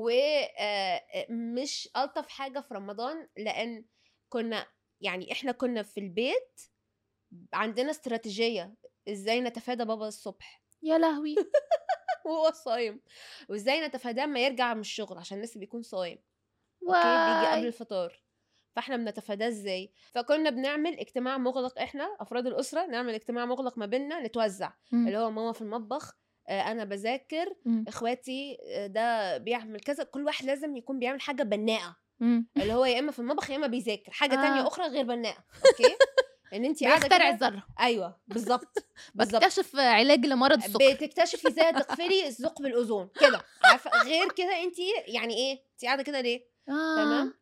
ومش الطف حاجه في رمضان لان كنا يعني احنا كنا في البيت عندنا استراتيجيه ازاي نتفادى بابا الصبح يا لهوي وهو صايم وازاي نتفاداه ما يرجع من الشغل عشان لسه بيكون صايم اوكي بيجي قبل واي الفطار فاحنا بنتفاداه ازاي فكنا بنعمل اجتماع مغلق احنا افراد الاسره نعمل اجتماع مغلق ما بيننا نتوزع مم. اللي هو ماما في المطبخ آه، انا بذاكر مم. اخواتي آه، ده بيعمل كذا كل واحد لازم يكون بيعمل حاجه بناءه مم. اللي هو يا اما في المطبخ يا اما بيذاكر حاجه آه. تانية اخرى غير بناءه اوكي ان انت قاعده بيخترع كده- الذره ايوه بالظبط بالظبط بكتشف علاج لمرض السكر بتكتشفي ازاي تقفلي الثقب الاوزون كده عارفه غير كده انت يعني ايه انت قاعده كده ليه آه. تمام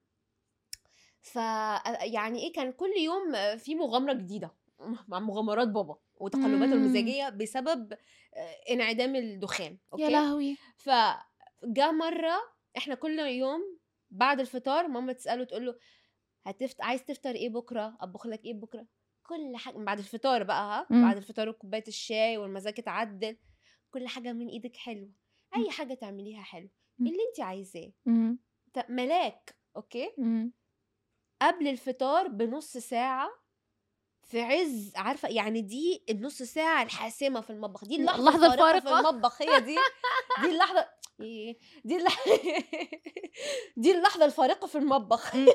ف يعني ايه كان كل يوم في مغامره جديده مع مغامرات بابا وتقلباته مم. المزاجيه بسبب آه، انعدام الدخان يا اوكي لهوي فجاء مره احنا كل يوم بعد الفطار ماما تساله تقول له هتفت... عايز تفطر ايه بكره اطبخ لك ايه بكره كل حاجه بعد الفطار بقى ها مم. بعد الفطار وكوبايه الشاي والمزاج اتعدل كل حاجه من ايدك حلوه اي حاجه تعمليها حلو مم. اللي انت عايزاه مم. ت- ملاك اوكي مم. قبل الفطار بنص ساعة في عز عارفة يعني دي النص ساعة الحاسمة في المطبخ دي اللحظة, اللحظة الفارقة الفارقة. في المطبخ هي دي دي اللحظة إيه، دي اللحظة دي اللحظة الفارقة في المطبخ مم.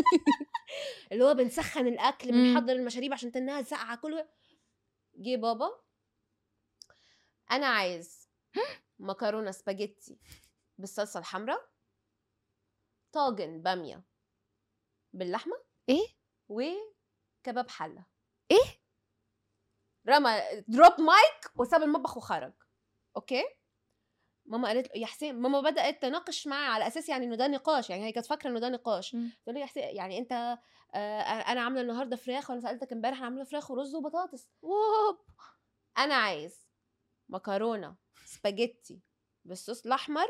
اللي هو بنسخن الأكل مم. بنحضر المشاريب عشان تنها ساقعة كله جه بابا أنا عايز مكرونة سباجيتي بالصلصة الحمراء طاجن بامية باللحمة ايه وكباب حلة إيه؟ رمى دروب مايك وساب المطبخ وخرج اوكي ماما قالت له يا حسين ماما بدات تناقش معاه على اساس يعني انه ده نقاش يعني هي كانت فاكره انه ده نقاش مم. تقول له يا حسين يعني انت آه انا عامله النهارده فراخ وانا سالتك امبارح انا عامله فراخ ورز وبطاطس ووب انا عايز مكرونه سباجيتي بالصوص الاحمر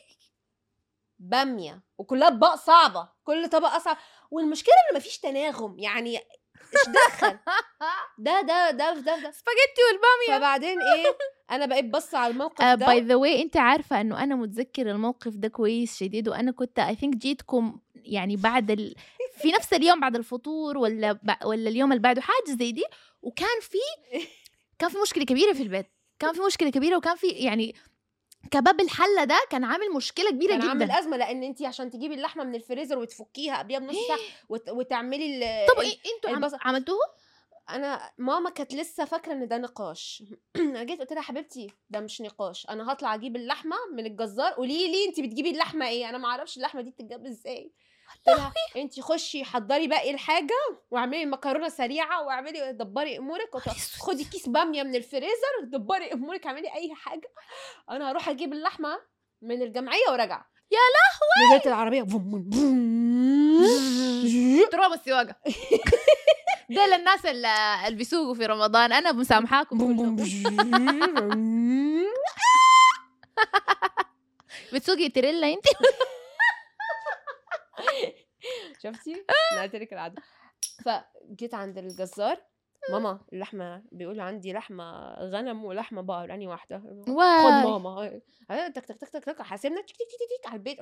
باميه وكلها اطباق صعبه كل طبق اصعب والمشكله ان مفيش تناغم يعني ايش دخل ده ده ده في ده في ده سباجيتي والباميه فبعدين ايه انا بقيت بص على الموقف ده باي ذا واي انت عارفه انه انا متذكر الموقف ده كويس شديد وانا كنت اي ثينك جيتكم يعني بعد ال... في نفس اليوم بعد الفطور ولا ب... ولا اليوم اللي بعده حاجه زي دي وكان في كان في مشكله كبيره في البيت كان في مشكله كبيره وكان في يعني كباب الحله ده كان عامل مشكله كبيره كان عامل جدا ازمه لان انت عشان تجيبي اللحمه من الفريزر وتفكيها قبلها بنص ساعه وت... وتعملي ال... طب ال- إيه انتوا عم... البصل. عملتوه انا ماما كانت لسه فاكره ان ده نقاش انا جيت قلت لها حبيبتي ده مش نقاش انا هطلع اجيب اللحمه من الجزار قولي لي انت بتجيبي اللحمه ايه انا ما اعرفش اللحمه دي بتتجاب ازاي قلت لها انت خشي حضري باقي الحاجه واعملي مكرونه سريعه واعملي دبري امورك وت- نهار أسود. خدي كيس باميه من الفريزر دبري امورك اعملي اي حاجه انا هروح اجيب اللحمه من الجمعيه وراجع يا لهوي نزلت العربيه بوم بوم تروما السواقه ده للناس اللي اللي بيسوقوا في رمضان انا مسامحاكم بوم بوم كلكم. بتسوقي تريلا انت شفتي؟ انا قلت لك العاده فجيت عند الجزار ماما اللحمه بيقول عندي لحمه غنم ولحمه بقر اني واحده خد واي ماما آه، تك تك تك تك تك حاسبنا تك تك تك تك على البيت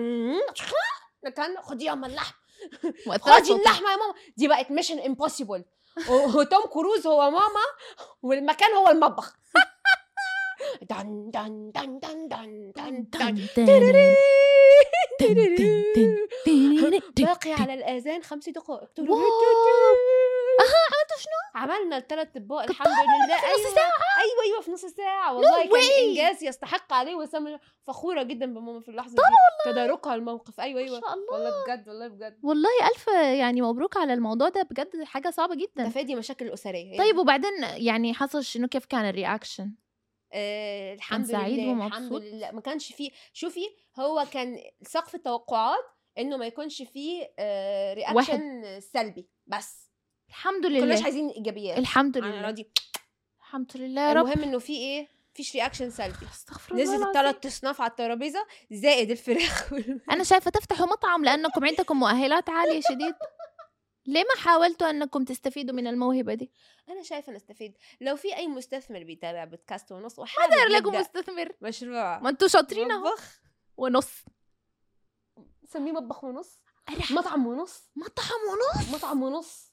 كان خدي ياما اللحم مؤثرات خدي صوتية. اللحمه يا ماما دي بقت ميشن امبوسيبل وتوم كروز هو ماما والمكان هو المطبخ دن دن دن دن دن دن دن تن- تن- تن- تن- تن- تن- باقي على الاذان خمس دقائق واو. اها عملتوا شنو؟ عملنا الثلاث اطباق كنت الحمد لله في نص ايوه ساعة؟ ايوه ايوه في نص ساعه والله كان way. انجاز يستحق عليه وسام فخوره جدا بماما في اللحظه دي تداركها الموقف ايوه ما ايوه شاء الله والله بجد والله بجد والله الف يعني مبروك على الموضوع ده بجد حاجه صعبه جدا تفادي مشاكل الاسريه طيب وبعدين يعني حصل شنو كيف كان الرياكشن آه الحمد سعيد لله الحمد ومبسوط؟ لله ما كانش فيه شوفي هو كان سقف التوقعات انه ما يكونش فيه آه رياكشن سلبي بس الحمد كناش لله عايزين ايجابيات الحمد انا لله راضي الحمد لله يا رب المهم انه في ايه فيش رياكشن سلبي استغفر الله نزلت العظيم. الثلاث اصناف على الترابيزه زائد الفراخ وال- انا شايفه تفتحوا مطعم لانكم عندكم مؤهلات عاليه شديد ليه ما حاولتوا انكم تستفيدوا من الموهبه دي انا شايفه نستفيد لو في اي مستثمر بيتابع بودكاست ونص وحابب داير لكم يبدأ مستثمر مشروع ما انتوا شاطرين اهو مطبخ ونص سميه مطبخ ونص أرح. مطعم ونص مطعم ونص مطعم ونص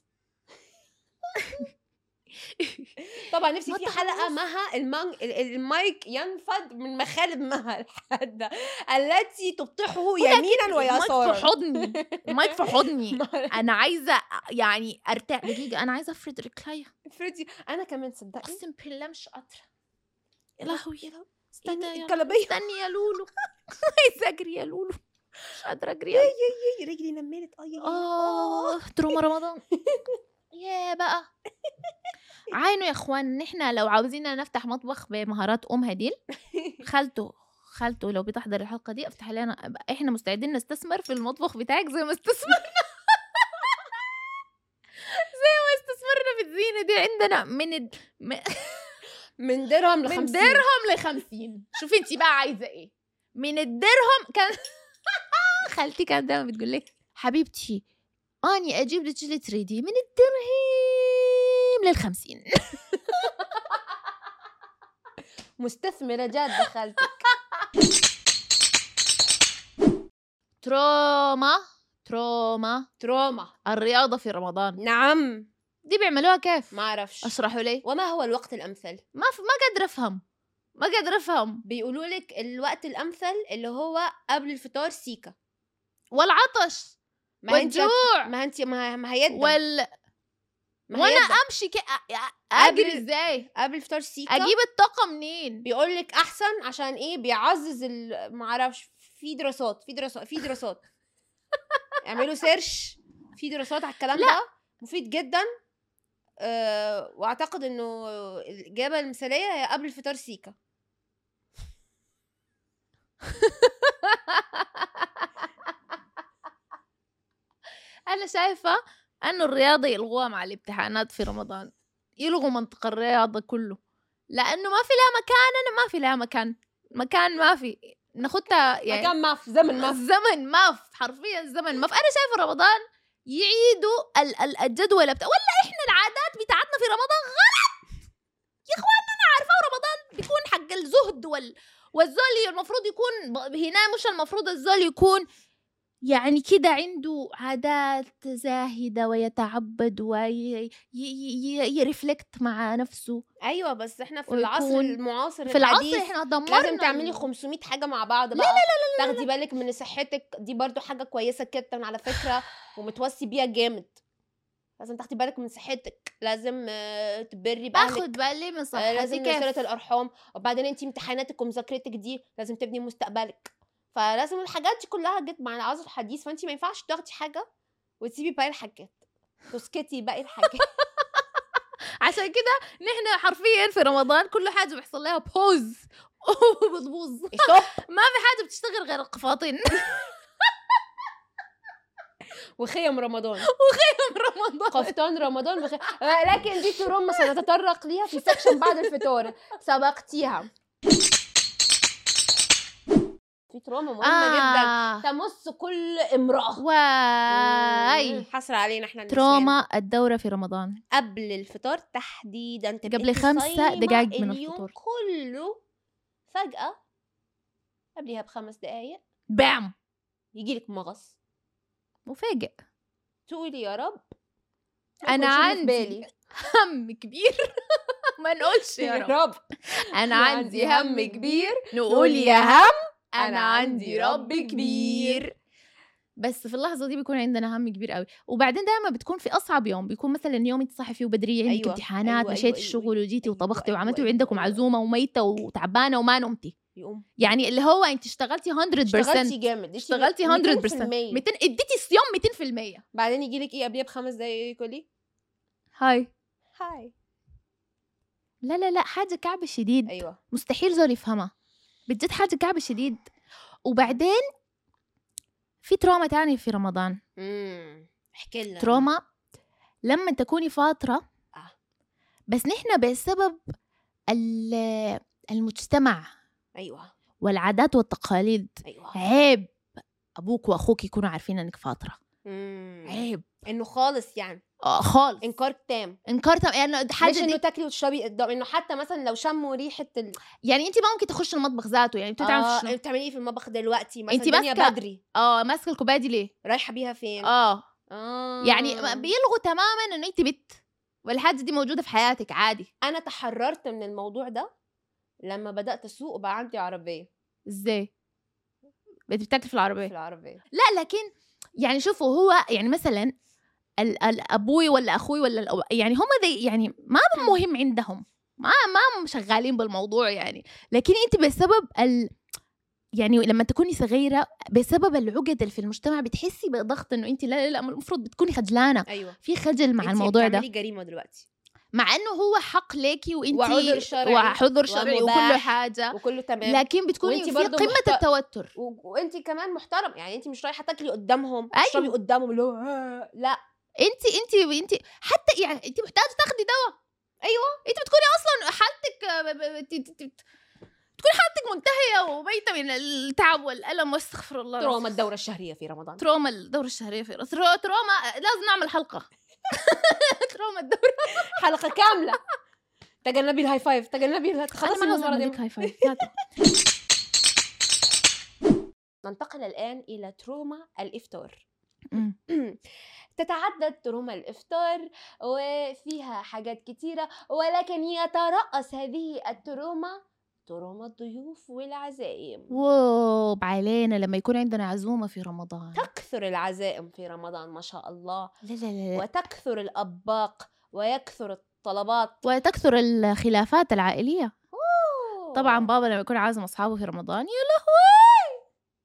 طبعا نفسي في مطعم حلقه ونص. مها المانج... ال- ال- المايك ينفد من مخالب مها الحاده التي تبطحه يمينا المايك في ويسارا حضني المايك في حضني انا عايزه يعني ارتاح دقيقه انا عايزه افرد رجليا فريدي انا كمان صدقني اقسم بالله مش قادره يا لهوي إيه ده استنى يا- الكلابيه استني يا لولو عايزه اجري يا لولو مش قادره اجري يا يي رجلي نملت اه يي- يي. اه دراما رمضان يا بقى عينوا يا اخوان نحن لو عاوزين نفتح مطبخ بمهارات ام هديل خالته خالته لو بتحضر الحلقه دي افتح لنا احنا مستعدين نستثمر في المطبخ بتاعك زي ما استثمرنا زي ما استثمرنا في الزينه دي عندنا من الد... من من درهم ل من 50 درهم ل 50 شوفي انت بقى عايزه ايه من الدرهم كان خالتي كانت دايما بتقول لي حبيبتي اني اجيب لك اللي تريدي من الدرهم لل 50 مستثمره جاده خالتك تروما تروما تروما الرياضه في رمضان نعم دي بيعملوها كيف ما اعرفش اشرحوا لي وما هو الوقت الامثل ما ف... ما قادره افهم ما قادره افهم بيقولوا لك الوقت الامثل اللي هو قبل الفطار سيكا والعطش ما هي انت والجوع ما انت ما ما هيدا وال ما وانا هيدا. امشي كي... أ- أ- اجري قبل- ازاي قبل الفطار سيكا اجيب الطاقه منين بيقول لك احسن عشان ايه بيعزز ال... ما اعرفش في دراسات في دراسات في دراسات اعملوا سيرش في دراسات على الكلام لا. ده مفيد جدا أه واعتقد انه الاجابه المثاليه هي قبل الفطار سيكا انا شايفه انه الرياضه يلغوها مع الامتحانات في رمضان يلغوا منطق الرياضه كله لانه ما في لها مكان انا ما في لها مكان مكان ما في ناخدها يعني مكان ما في زمن ما في الزمن ما في حرفيا الزمن ما في انا شايفه رمضان يعيدوا ال- ال- الجدول بتاع ولا احنا العادات بتاعتنا في رمضان غلط يا اخوان انا عارفه رمضان بيكون حق الزهد وال والزول المفروض يكون ب- هنا مش المفروض الزول يكون يعني كده عنده عادات زاهدة ويتعبد ويرفلكت مع نفسه ايوه بس احنا في ويكون العصر المعاصر في العصر الحديث احنا دمرنا لازم تعملي ال- 500 حاجه مع بعض بقى لا لا لا, لا تاخدي بالك من صحتك دي برضو حاجه كويسه جدا على فكره ومتوصي بيها جامد لازم تاخدي بالك من صحتك لازم آه، تبري باهلك باخد بالي من آه، صحتي لازم كيف صله الارحام وبعدين انت امتحاناتك ومذاكرتك دي لازم تبني مستقبلك فلازم الحاجات دي كلها جت مع العصر الحديث فانت ما ينفعش تاخدي حاجه وتسيبي باقي الحاجات تسكتي باقي الحاجات عشان كده نحن حرفيا في رمضان كل حاجه بيحصل لها بوز وبتبوظ ستوب ما في حاجه بتشتغل غير القفاطين وخيم رمضان رمضان قفطان رمضان بخير لكن دي تروما سنتطرق ليها في سكشن بعد الفطار سبقتيها في تروما مهمه جدا آه. تمس كل امراه واي مم. حصر علينا احنا النسوان. تروما الدورة في رمضان قبل الفطار تحديدا تبقى قبل انت خمسة صايمة دقايق من اليوم الفطور. كله فجأة قبلها بخمس دقايق بام يجيلك مغص مفاجئ تقولي يا رب ما أنا يكونش اللي في عندي بالي هم كبير ما نقولش يا رب رب أنا عندي هم كبير نقول نقول يا يا هم أنا عندي رب كبير. كبير بس في اللحظة دي بيكون عندنا هم كبير قوي وبعدين دائما بتكون في أصعب يوم بيكون مثلا يوم أنت صاحي فيه بدري عندك أيوة، امتحانات أيوة، مشيت أيوة، الشغل وجيتي أيوة، وطبختي أيوة، وعملتي أيوة، وعندكم أيوة. عزومة وميتة وتعبانة وما نمتي يقوم يعني اللي هو أنت اشتغلتي 100% اشتغلتي جامد اشتغلتي 100% 200 اديتي الصيام 200% بعدين يجيلك ايه قبلها بخمس دقايق يقولي هاي هاي لا لا لا حاجة كعب شديد ايوه مستحيل زول يفهمها بجد حاجة كعب شديد وبعدين في تروما تانية في رمضان امم احكي لنا تروما لما تكوني فاطرة آه. بس نحن بسبب ال- المجتمع ايوه والعادات والتقاليد ايوه عيب أبوك وأخوك يكونوا عارفين إنك فاطرة مم. عيب انه خالص يعني آه خالص انكار تام انكار تم- يعني مش حاجة انه دي تاكلي وتشربي قدام انه حتى مثلا لو شموا ريحه ال... يعني انت ما ممكن تخش المطبخ ذاته يعني انت تعرف آه شنو بتعملي ايه في المطبخ دلوقتي مثلا انتي الدنيا ماسكة- بدري اه ماسكه الكوبايه دي ليه رايحه بيها فين اه آه. يعني ما- بيلغوا تماما انه انت بت والحاجه دي موجوده في حياتك عادي انا تحررت من الموضوع ده لما بدات اسوق وبقى عندي عربيه ازاي بتاكل في في العربيه العربيه لا لكن يعني شوفوا هو يعني مثلا ال- ال- ابوي ولا اخوي ولا الأب... يعني هم دي يعني ما مهم عندهم ما ما شغالين بالموضوع يعني لكن انت بسبب ال يعني لما تكوني صغيره بسبب العقد اللي في المجتمع بتحسي بضغط انه انت لا لا لا المفروض بتكوني خجلانه ايوه في خجل مع انتي الموضوع ده بتعملي جريمه دلوقتي مع انه هو حق ليكي وانت وعذر شرعي وحذر شرعي وكل ومباح حاجه وكله تمام لكن بتكوني وانتي في برضو قمه محت- التوتر و... وانت كمان محترم يعني انت مش رايحه تاكلي قدامهم أيوة. تشربي قدامهم اللي هو آه، لا انت انت انت حتى يعني انت محتاجه تاخدي دواء ايوه انت بتكوني اصلا حالتك آه، ب- ب- ت- ت- ت- تكون حالتك منتهيه وميته من التعب والالم واستغفر الله تروما العظيم. الدوره الشهريه في رمضان تروما الدوره الشهريه في ترو- تروما لازم نعمل حلقه تروما الدوره حلقه كامله تجنبي الهاي فايف تجنبي الهاي انا خلاص ما عاوزه المره اعمل دي لك هاي فايف ذاته. ننتقل الان الى تروما الافطار أمم. تتعدد تروما الإفطار وفيها حاجات كتيرة ولكن يترأس هذه التروما تروما الضيوف والعزائم ووب علينا لما يكون عندنا عزومه في رمضان تكثر العزائم في رمضان ما شاء الله لا لا لا لا. وتكثر الأطباق ويكثر الطلبات وتكثر الخلافات العائليه طبعا بابا لما يكون عازم اصحابه في رمضان يا لهوي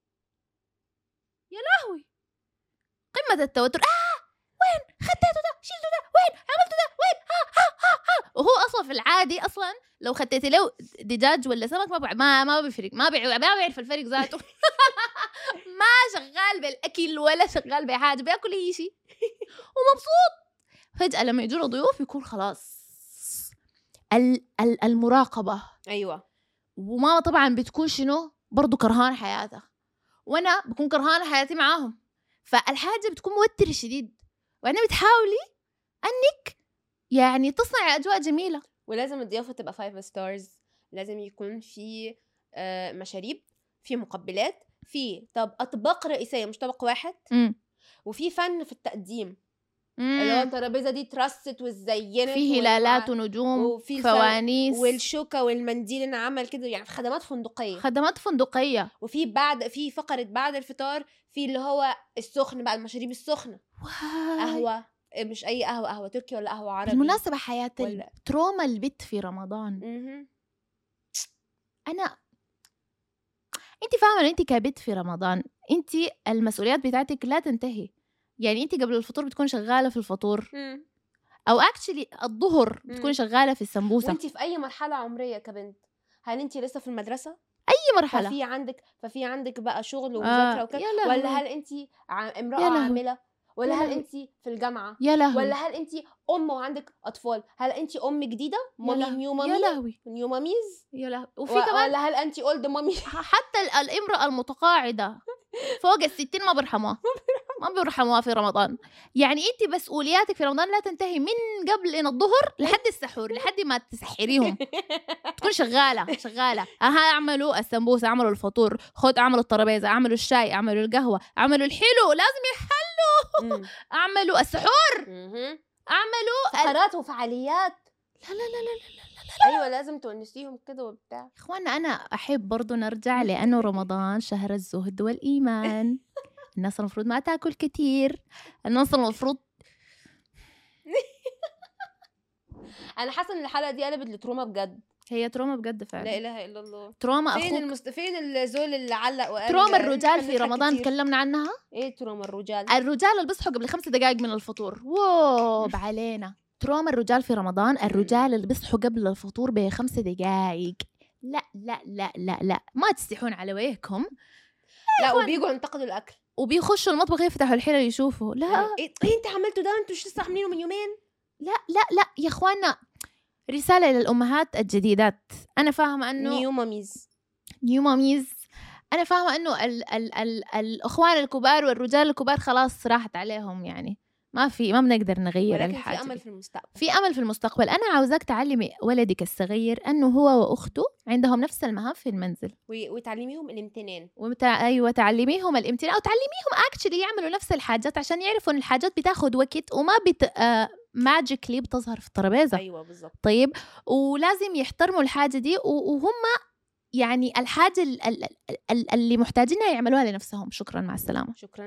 يا لهوي قمه التوتر اه وين خديته ده شيلته ده وين عملته ده وين ها ها ها ها وهو اصلا في العادي اصلا لو خديتي له دجاج ولا سمك ما بع- ما ما بيفرق ما بيع- ما بيعرف الفرق ذاته ما شغال بالاكل ولا شغال بحاجه بياكل اي شيء ومبسوط فجاه لما يجوا له ضيوف يكون خلاص ال- ال- المراقبه أيوة وماما طبعا بتكون شنو برضو كرهانة حياتها وانا بكون كرهانة حياتي معاهم فالحاجة بتكون موترة شديد وبعدين بتحاولي انك يعني تصنعي اجواء جميلة ولازم الضيافة تبقى فايف ستارز لازم يكون في آه، مشاريب في مقبلات في طب أطباق رئيسية مش طبق واحد امم وفي فن في التقديم اللي هو الترابيزه دي اترست واتزينت في هلالات ونجوم وفي الف- فوانيس والشوكه والمنديل انعمل كده يعني في خدمات فندقيه خدمات فندقية وفي بعد في فقره بعد الفطار في اللي هو السخن بقى المشاريب السخنه قهوه إيه، مش اي قهوه قهوه تركي ولا قهوه عربي بالمناسبة حياة ولا التروما البت في رمضان مهم. انا انت فاهمه ان انت كبت في رمضان انت المسؤوليات بتاعتك لا تنتهي يعني انت قبل الفطور بتكون شغاله في الفطور مم. او اكشلي الظهر مم. بتكون شغاله في السمبوسه وانت في اي مرحله عمريه كبنت هل انت لسه في المدرسه اي مرحله ففي عندك ففي عندك بقى شغل ومذاكره آه. وكده يا لهوي. ولا هل انت ع- امراه يا لهوي. عامله ولا يا هل لهوي. انت في الجامعه يا لهوي ولا هل انت ام وعندك اطفال هل انت ام جديده يا مامي لهوي. نيو يا مامي لهوي نيو ماميز يا لهوي وفي و- كمان ولا هل انت اولد مامي حتى ال- الامرأة المتقاعدة فوق الستين ما بيرحموها ما بيرحموها في رمضان يعني انت مسؤولياتك في رمضان لا تنتهي من قبل إن الظهر لحد السحور لحد ما تسحريهم تكون شغالة شغالة اها اعملوا السمبوسة اعملوا الفطور خد اعملوا الترابيزة اعملوا الشاي اعملوا القهوة اعملوا الحلو لازم يحلوا مم. اعملوا السحور مهم. اعملوا ال- فقرات وفعاليات لا لا لا لا لا ايوه لازم تونسيهم كده وبتاع اخوانا انا احب برضو نرجع لانه رمضان شهر الزهد والايمان الناس المفروض ما تاكل كتير الناس المفروض انا حاسه ان الحلقه دي قلبت لتروما بجد هي تروما بجد لا فعلا اله الا الله تروما فين اخوك المست... فين الزول اللي علق وقال تروما إن الرجال إحنا في بنضحك رمضان كتير؟ تكلمنا عنها ايه تروما الرجال الرجال اللي بيصحوا قبل خمسة دقائق من الفطور ووب علينا تروما الرجال في رمضان الرجال اللي بيصحوا قبل الفطور بخمسة دقائق لا لا لا لا لا ما تستحون على وجهكم لا إخوان. وبيجوا ينتقدوا الاكل وبيخشوا المطبخ يفتحوا الحلل يشوفوا لا ايه إيه انت عملته ده انتوا مش لسه عاملينه من يومين لا لا لا يا اخوانا رسالة للأمهات الجديدات أنا فاهمة أنه نيو ماميز نيو ماميز أنا فاهمة أنه ال ال ال الأخوان الكبار والرجال الكبار خلاص راحت عليهم يعني ما في ما بنقدر نغير ولكن الحاجة في امل دي. في المستقبل في أمل في المستقبل أنا عاوزاك تعلمي ولدك الصغير أنه هو وأخته عندهم نفس المهام في المنزل و- وتعلميهم الامتنان ومتع... أيوة تعلميهم الامتنان أو تعلميهم اكشلي يعملوا نفس الحاجات عشان يعرفوا إن الحاجات بتاخد وقت وما بت آه ماجيكلي بتظهر في الترابيزة ايوه بالظبط طيب ولازم يحترموا الحاجة دي و- وهم يعني الحاجة ال- ال- ال- اللي محتاجينها يعملوها لنفسهم شكرا مع السلامة شكرا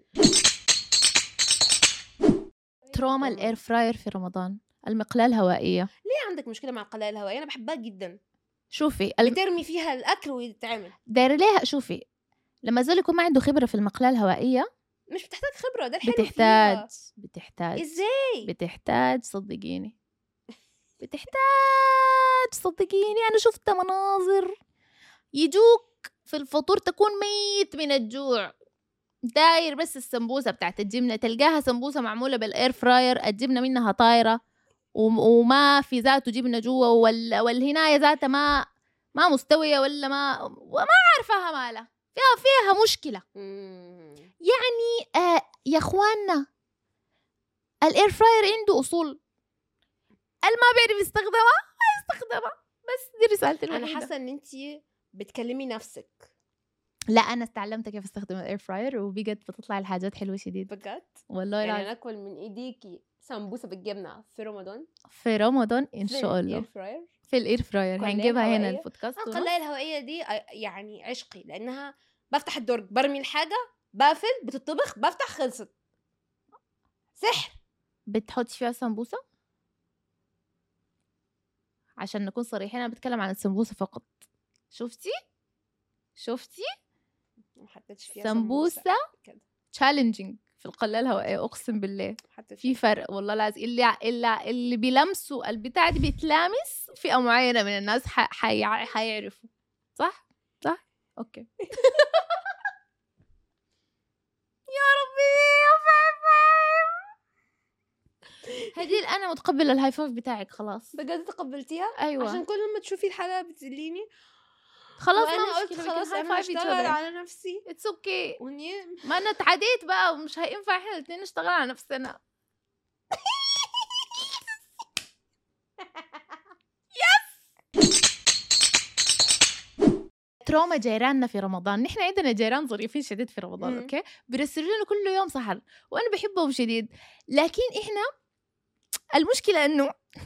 تروما الاير فراير في رمضان المقلاة الهوائية ليه عندك مشكله مع القلايه الهوائيه انا بحبها جدا شوفي الم... بترمي فيها الاكل ويتعمل داير ليها شوفي لما زول يكون ما عنده خبرة في المقلاة الهوائية مش بتحتاج خبره ده الحلو بتحتاج فيها. بتحتاج ازاي بتحتاج صدقيني بتحتاج صدقيني أنا شفت مناظر يجوك في الفطور تكون ميت من الجوع داير بس السمبوسة بتاعت الجبنة تلقاها سمبوسة معمولة بالإير فراير الجبنة منها طايرة وم- وما في ذاته جبنة جوا وال... والهناية ذاتها ما ما مستوية ولا ما وما عارفاها مالها فيها فيها مشكلة مم. يعني آه يا اخواننا الاير فراير عنده اصول اللي ما بيعرف يستخدمها ما يستخدمها بس دي رسالتي انا الوحيدة حاسه ان انت بتكلمي نفسك لا انا تعلمت كيف استخدم الاير فراير وبقت بتطلع الحاجات حلوه شديد بجد والله يعني العظيم ناكل من ايديكي سمبوسه بالجبنه في رمضان في رمضان ان في شاء الإير الله فراير في الاير فراير قلاية هنجيبها هنا هوائية. البودكاست آه، ونص. القلايه الهوائيه دي آه، يعني عشقي لانها بفتح الدرج برمي الحاجه بقفل بتطبخ بفتح خلصت سحر بتحطي فيها سمبوسه عشان نكون صريحين انا بتكلم عن السمبوسه فقط شفتي شفتي ما حطيتش فيها سمبوسه كده تشالنجينج في القلاة الهوائية أقسم بالله حطيت في فرق والله لازم اللي اللي اللي بيلمسوا البتاع دي بيتلامس فئة معينة من الناس ح- حي... حيعرفوا صح؟ صح؟ أوكي يا ربي يا فاهم هديل أنا متقبلة الهاي فايف بتاعك خلاص بجد تقبلتيها أيوة عشان كل ما تشوفي الحلقه بتذليني خلاص وانا ما قلت خلاص انا هشتغل على نفسي اتس اوكي وني ما انا اتعديت بقى ومش هينفع احنا الاثنين نشتغل على نفسنا تروما جيراننا في رمضان نحن عندنا جيران ظريفين شديد في رمضان مم. اوكي بيرسلوا لنا كل يوم سحر وانا بحبهم شديد لكن احنا المشكله انه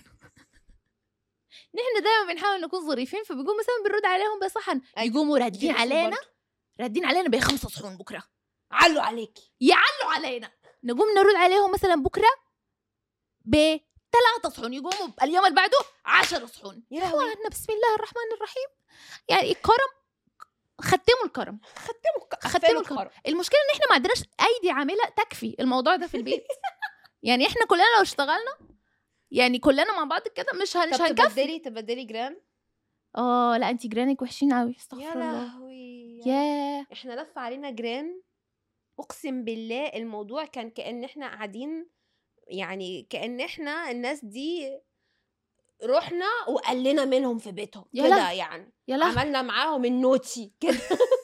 نحن دائما بنحاول نكون ظريفين فبيقوم مثلا بنرد عليهم بصحن يقوموا رادين علينا رادين علينا بخمسة صحون بكره علوا عليكي يعلوا علينا نقوم نرد عليهم مثلا بكره بثلاثة صحون يقوموا اليوم اللي بعده عشر صحون يا لهوي اخواننا بسم الله الرحمن الرحيم يعني الكرم ختموا الكرم ختموا ك- ختموا قفلوا الكرم. الكرم المشكله ان احنا ما عندناش ايدي عامله تكفي الموضوع ده في البيت يعني احنا كلنا لو اشتغلنا يعني كلنا مع بعض كده مش هن- مش طب هنكفي تبدلي تبدلي جيران اه لا انت جيرانك وحشين قوي يا استغفر الله لهوي ياه احنا لف علينا جيران اقسم بالله الموضوع كان كان احنا قاعدين يعني كان احنا الناس دي رحنا وقلنا منهم في بيتهم يا كده لهوي. يعني يا لهوي عملنا معاهم النوتي كده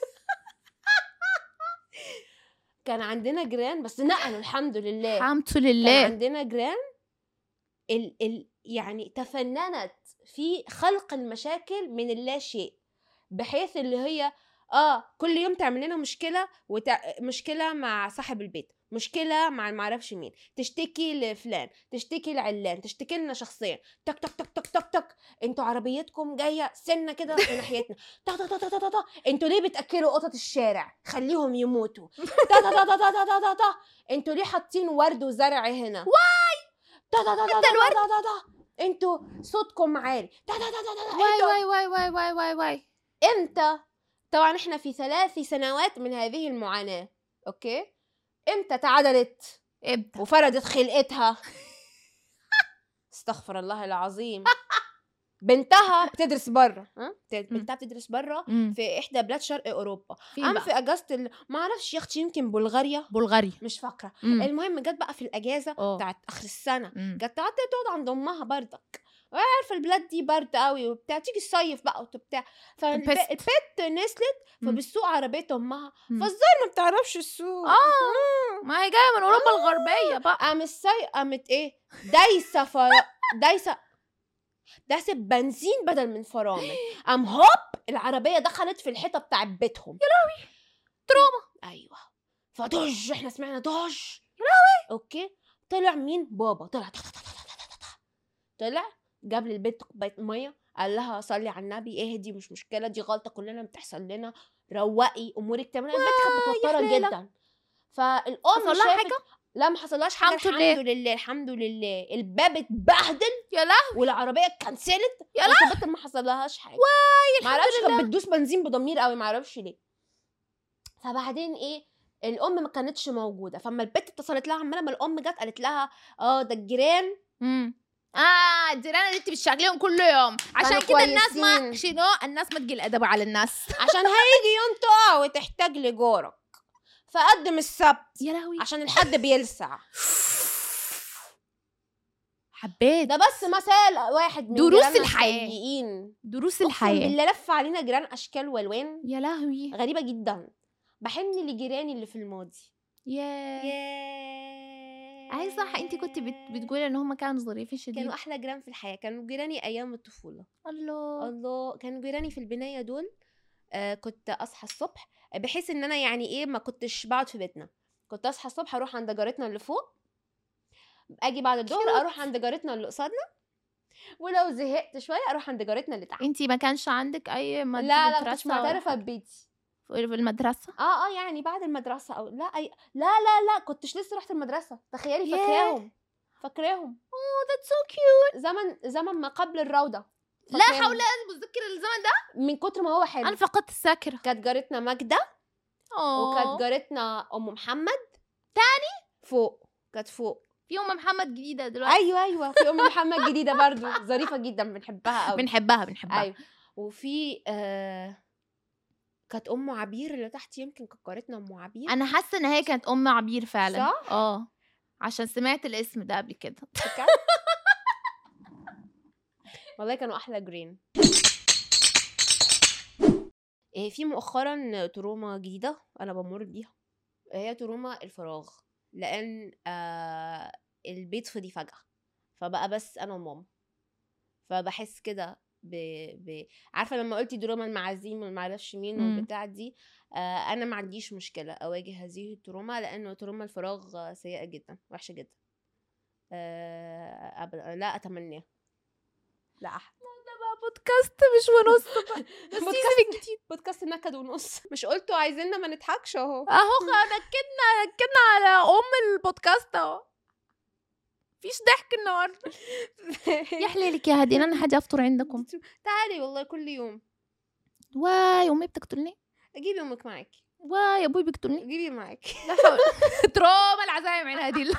كان عندنا جيران بس نقلوا الحمد لله الحمد كان لله عندنا جيران ال ال يعني تفننت في خلق المشاكل من اللا شيء بحيث اللي هي اه كل يوم تعمل لنا مشكله وتع... مشكله مع صاحب البيت مشكله مع معرفش مين تشتكي لفلان تشتكي لعلان تشتكي لنا شخصيا تك تك تك تك تك تك انتوا عربيتكم جايه سنه كده في ناحيتنا تك تك تك تك تك تك انتوا ليه بتاكلوا قطط الشارع خليهم يموتوا تك تك تك تك تك تك تك انتوا ليه حاطين ورد وزرع هنا واي تك تك تك تك تك تك تك انتوا صوتكم عالي تك تك تك تك تك واي انتوا واي واي واي واي واي واي امتى طبعا احنا في ثلاث سنوات من هذه المعاناة اوكي امتى تعدلت ابدا وفردت خلقتها استغفر الله العظيم بنتها بتدرس بره ها بت- مم. بنتها بتدرس بره مم. في احدى بلاد شرق اوروبا فين قام بقى؟ في اجازه ال... ما اعرفش يا اختي يمكن بلغاريا بلغاريا مش فاكره مم. المهم جت بقى في الاجازه اه. بتاعت اخر السنه مم. جت قعدت تقعد عند امها بردك عارفه البلاد دي برد قوي وبتاع تيجي الصيف بقى وبتاع البست. فالبت نزلت مم. فبالسوق عربيه امها مم. فالظاهر ما بتعرفش السوق اه ما هي جايه من اوروبا الغربيه بقى قام السايق قامت ايه دايسه فر... دايسه داست بنزين بدل من فرامل قام هوب العربيه دخلت في الحيطه بتاع بيتهم يا لهوي تروما ايوه فدج احنا سمعنا دج يا لهوي اوكي طلع مين بابا طلع تك- تك- تك- تك- تك- تك. طلع جاب للبنت كوبايه ميه قال لها صلي على النبي اهدي مش مشكله دي غلطه كلنا بتحصل لنا روقي امورك تمام البنت كانت واي، متوتره حليلة. جدا فالام حصل لها شافت حاجة؟ لا ما حصلهاش حاجه الحمد الحمد لله. لله الحمد لله الباب اتبهدل يا لهوي والعربيه اتكنسلت يا بس البنت ما حصلهاش حاجه ما اعرفش كانت بتدوس بنزين بضمير قوي ما اعرفش ليه فبعدين ايه الام ما كانتش موجوده فاما البنت اتصلت لها عماله ما الام جت قالت لها اه ده الجيران مم. اه الجيران اللي انت بتشغليهم كل يوم عشان كانوا كده الناس ما كويسين. شنو الناس ما تقل ادب على الناس عشان هيجي يوم تقع وتحتاج لجارك فقدم السبت يا لهوي عشان الحد بيلسع حبيت ده بس مثال واحد من دروس جيراننا الحياة. السيئين دروس اقسم الحياه بالله لف علينا جيران اشكال والوان يا لهوي غريبه جدا بحن لجيراني اللي في الماضي يا ياه اي صح انت كنت بت... بتقولي ان هم كانوا ظريفين شديد كانوا احلى جيران في الحياه كانوا جيراني ايام الطفوله الله الله كانوا جيراني في البنايه دول آه كنت اصحى الصبح بحيث ان انا يعني ايه ما كنتش بقعد في بيتنا كنت اصحى الصبح اروح عند جارتنا اللي فوق اجي بعد الظهر Cute. اروح عند جارتنا اللي قصادنا ولو زهقت شويه اروح عند جارتنا اللي تحت انت ما كانش عندك اي مد... لا لا ما كنتش مدرسة ولا معترفه حاجة؟ ببيتي في المدرسه اه اه يعني بعد المدرسه او لا أي... لا لا لا كنتش لسه رحت المدرسه تخيلي ياه. فاكراهم فاكراهم اوه ذاتس سو كيوت زمن زمن ما قبل الروضه لا فاكراهم. حول متذكر الزمن ده من كتر ما هو حلو انا فقدت الذاكره كانت جارتنا ماجده اوه وكانت جارتنا ام محمد تاني فوق كانت فوق في ام محمد جديده دلوقتي ايوه ايوه في ام محمد جديده برضو ظريفه جدا بنحبها قوي بنحبها بنحبها ايوه وفي آه كانت ام عبير اللي تحت يمكن كانت جارتنا ام عبير انا حاسه ان هي كانت ام عبير فعلا صح؟ اه عشان سمعت الاسم ده قبل كده فاكرة؟ والله كانوا احلى جرين إيه في مؤخرا تروما جديده انا بمر بيها هي تروما الفراغ لان آه البيت فضي فجاه فبقى بس انا وماما فبحس كده ب... ب... عارفه لما قلتي دراما المعازيم والمعرفش مين مم. والبتاع دي آه انا ما عنديش مشكله اواجه هذه التروما لانه تروما الفراغ آه، سيئه جدا وحشه جدا آه أبدا لا اتمناه لا أحد. ده بقى بودكاست مش ونص بقى ده بودكاست- السيزون الجديد بودكاست نكد ونص مش قلتوا عايزيننا ما نضحكش اهو اهو خ- نكدنا نكدنا على ام البودكاست اهو مفيش ضحك النهارده يا حليلك يا هادين انا حاجه افطر عندكم تعالي والله كل يوم واي امي بتقتلني جيبي امك معاكي واي ابوي بيقتلني جيبي معاكي لا حول تروما العزايم عين هادين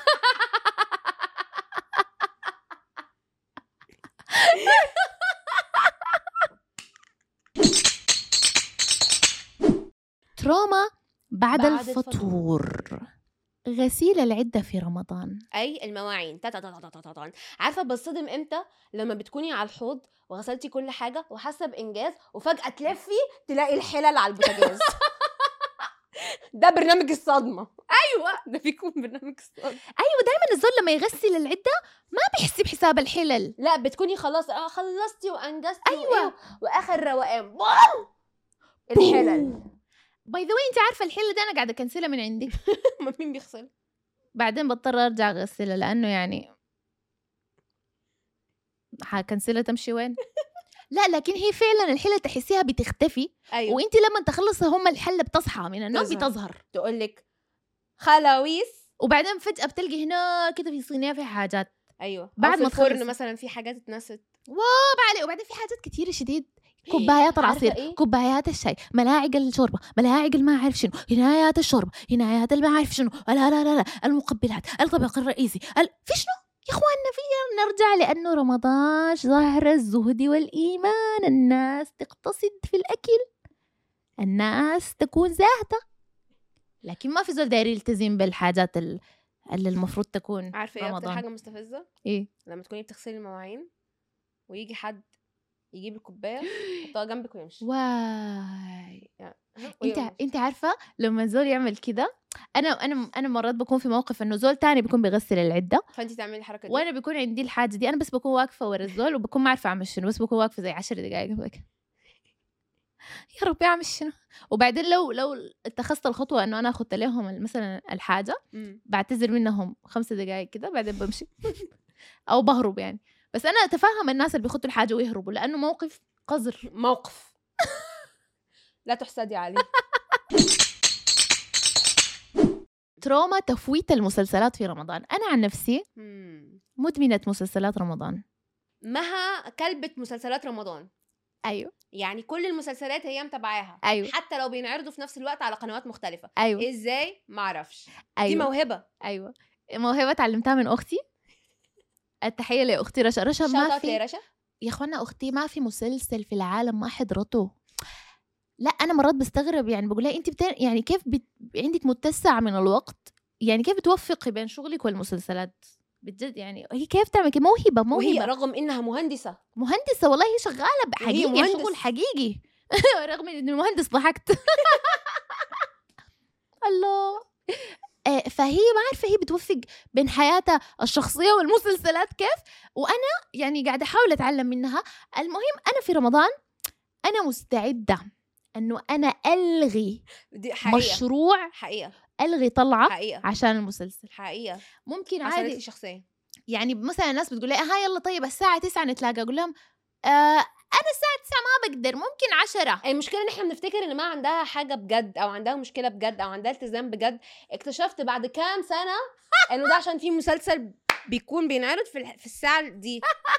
تروما بعد, بعد الفطور غسيل العدة في رمضان اي المواعين تا تا تا تا تا تا تا. عارفه بتصدم امتى لما بتكوني على الحوض وغسلتي كل حاجه وحاسه بانجاز وفجاه تلفي تلاقي الحلل على البوتاجاز ده برنامج الصدمه ايوه ده بيكون برنامج الصدمه ايوه دائما الزول لما يغسل العدة ما بيحس بحساب الحلل لا بتكوني خلاص اه خلصتي وانجزتي أيوة. وإيه، واخر روقان بوم! الحلل باي ذا انت عارفة الحلة ده انا قاعدة اكنسلها من عندي ما مين بيغسل بعدين بضطر ارجع اغسلها لانه يعني حكنسلها تمشي وين لا لكن هي فعلا الحلة تحسيها بتختفي ايوه وانت لما تخلصها هم الحلة بتصحى من النوم تظهر. بتظهر تقول لك خلاويص وبعدين فجأة بتلقي هنا كده في صينية في حاجات ايوه بعد بعد ما ما الفرن تخلص. مثلا في حاجات اتنست طب علي وبعدين في حاجات كتيرة شديد كوبايات عارفة العصير إيه؟ كوبايات الشاي ملاعق الشوربه ملاعق الما اعرف شنو هنايات الشوربه هنايات الما اعرف شنو لا لا لا لا المقبلات الطبق الرئيسي ال... في شنو يا اخواننا في نرجع لانه رمضان ظهر الزهد والايمان الناس تقتصد في الاكل الناس تكون زاهده لكن ما في زول داير يلتزم بالحاجات ال- اللي المفروض تكون عارفه ايه اكتر رمضان. حاجه مستفزه ايه لما تكوني بتغسلي المواعين ويجي حد يجيب الكوبايه يحطها جنبك ويمشي واي انت ويقوم. انت عارفه لما زول يعمل كده انا انا انا مرات بكون في موقف انه زول تاني بيكون بيغسل العده فانت تعملي الحركه دي وانا بيكون عندي الحاجه دي انا بس بكون واقفه ورا الزول وبكون ما عارفه اعمل شنو بس بكون واقفه زي عشر دقائق هيك يا ربي اعمل شنو وبعدين لو لو اتخذت الخطوه انه انا اخذت لهم مثلا الحاجه مم. بعتذر منهم خمسة دقائق كده بعدين بمشي او بهرب يعني بس انا اتفهم الناس اللي بيخطوا الحاجه ويهربوا لانه موقف قذر موقف لا تحسدي عليه تروما تفويت المسلسلات في رمضان انا عن نفسي مم. مدمنه مسلسلات رمضان مها كلبة مسلسلات رمضان ايوه يعني كل المسلسلات هي متابعاها أيوة. حتى لو بينعرضوا في نفس الوقت على قنوات مختلفة ايوه ازاي معرفش دي ايوه موهبة ايوه موهبه اتعلمتها من اختي التحيه لاختي رشا رشا ما شاطر في يا رشا يا اخوانا اختي ما في مسلسل في العالم ما حضرته لا انا مرات بستغرب يعني بقول لها انت بتين يعني كيف بت... عندك متسع من الوقت يعني كيف بتوفقي بين شغلك والمسلسلات بجد يعني هي كيف تعمل كده موهبه وهي موهبه رغم انها مهندسة مهندسه والله هي شغاله حقيقي مهندس. شغل حقيقي رغم ان المهندس ضحكت الله آه، فهي ما عارفه هي بتوفق بين حياتها الشخصيه والمسلسلات كيف وانا يعني قاعده احاول اتعلم منها المهم انا في رمضان انا مستعده انه انا الغي دي حقيقة مشروع حقيقة الغي طلعه حقيقة عشان المسلسل حقيقة ممكن حصلت لي عادي شخصيا يعني مثلا الناس بتقول لي ها يلا طيب الساعه 9 نتلاقى اقول لهم آه انا الساعه 9 ما بقدر ممكن 10 المشكله ان احنا بنفتكر ان ما عندها حاجه بجد او عندها مشكله بجد او عندها التزام بجد اكتشفت بعد كام سنه انه ده عشان في مسلسل بيكون بينعرض في الح- في الساعه دي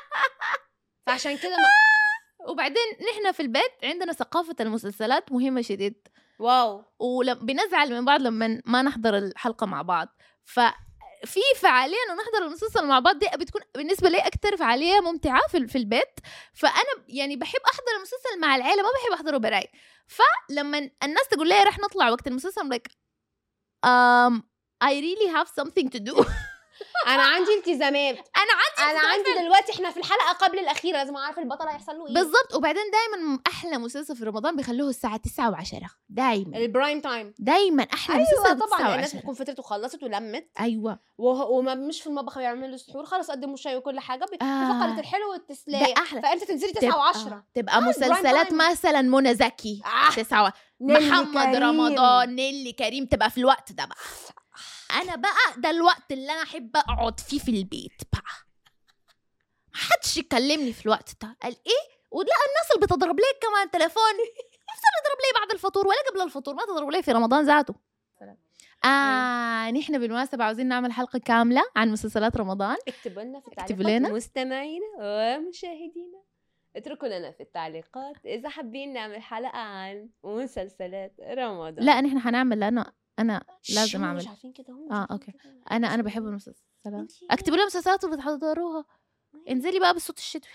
فعشان كده ما... وبعدين نحن في البيت عندنا ثقافة المسلسلات مهمة شديد واو وبنزعل من بعض لما ما نحضر الحلقة مع بعض ففي فعالية انه نحضر المسلسل مع بعض دي بتكون بالنسبة لي أكتر فعالية ممتعة في, في البيت فأنا يعني بحب أحضر المسلسل مع العيلة ما بحب أحضره براي فلما الناس تقول لي رح نطلع وقت المسلسل I'm like um, I really have something to do انا عندي التزامات أنا عندي انا عندي دلوقتي احنا في الحلقه قبل الاخيره لازم اعرف البطل هيحصل له ايه بالضبط وبعدين دائما احلى مسلسل في رمضان بيخلوه الساعه 9 و10 دائما البرايم تايم دائما احلى ايوه مسلسل طبعا 9 الناس و10 بتكون فطرت وخلصت ولمت ايوه وه- وما مش في المطبخ بيعملوا سحور خلاص قدموا شاي وكل حاجه بي- في آه. فقره الحلو والتسليه ده أحلى. فانت تنزلي 9 تبقى, و10 تبقى آه، مسلسلات برايم تايم. مثلا منى زكي آه. 9 نيلي محمد كريم. رمضان نيلي كريم تبقى في الوقت ده بقى انا بقى ده الوقت اللي انا احب اقعد فيه في البيت بقى ما حدش يكلمني في الوقت ده قال ايه ولا الناس اللي بتضرب لي كمان تليفون نفس اللي تضرب لي بعد الفطور ولا قبل الفطور ما تضرب لي في رمضان ذاته آه نحن بالمناسبة عاوزين نعمل حلقة كاملة عن مسلسلات رمضان اكتبوا لنا في اكتبوا التعليقات لنا. مستمعينا ومشاهدينا اتركوا لنا في التعليقات اذا حابين نعمل حلقه عن مسلسلات رمضان لا نحن حنعمل لأنه أنا شو لازم مش أعمل عارفين كده هم مش آه، عارفين أوكي. كده. أنا أنا بحب المسلسلات انتي- اكتبوا لي مسلسلات وبتحضروها انزلي بقى بالصوت الشتوي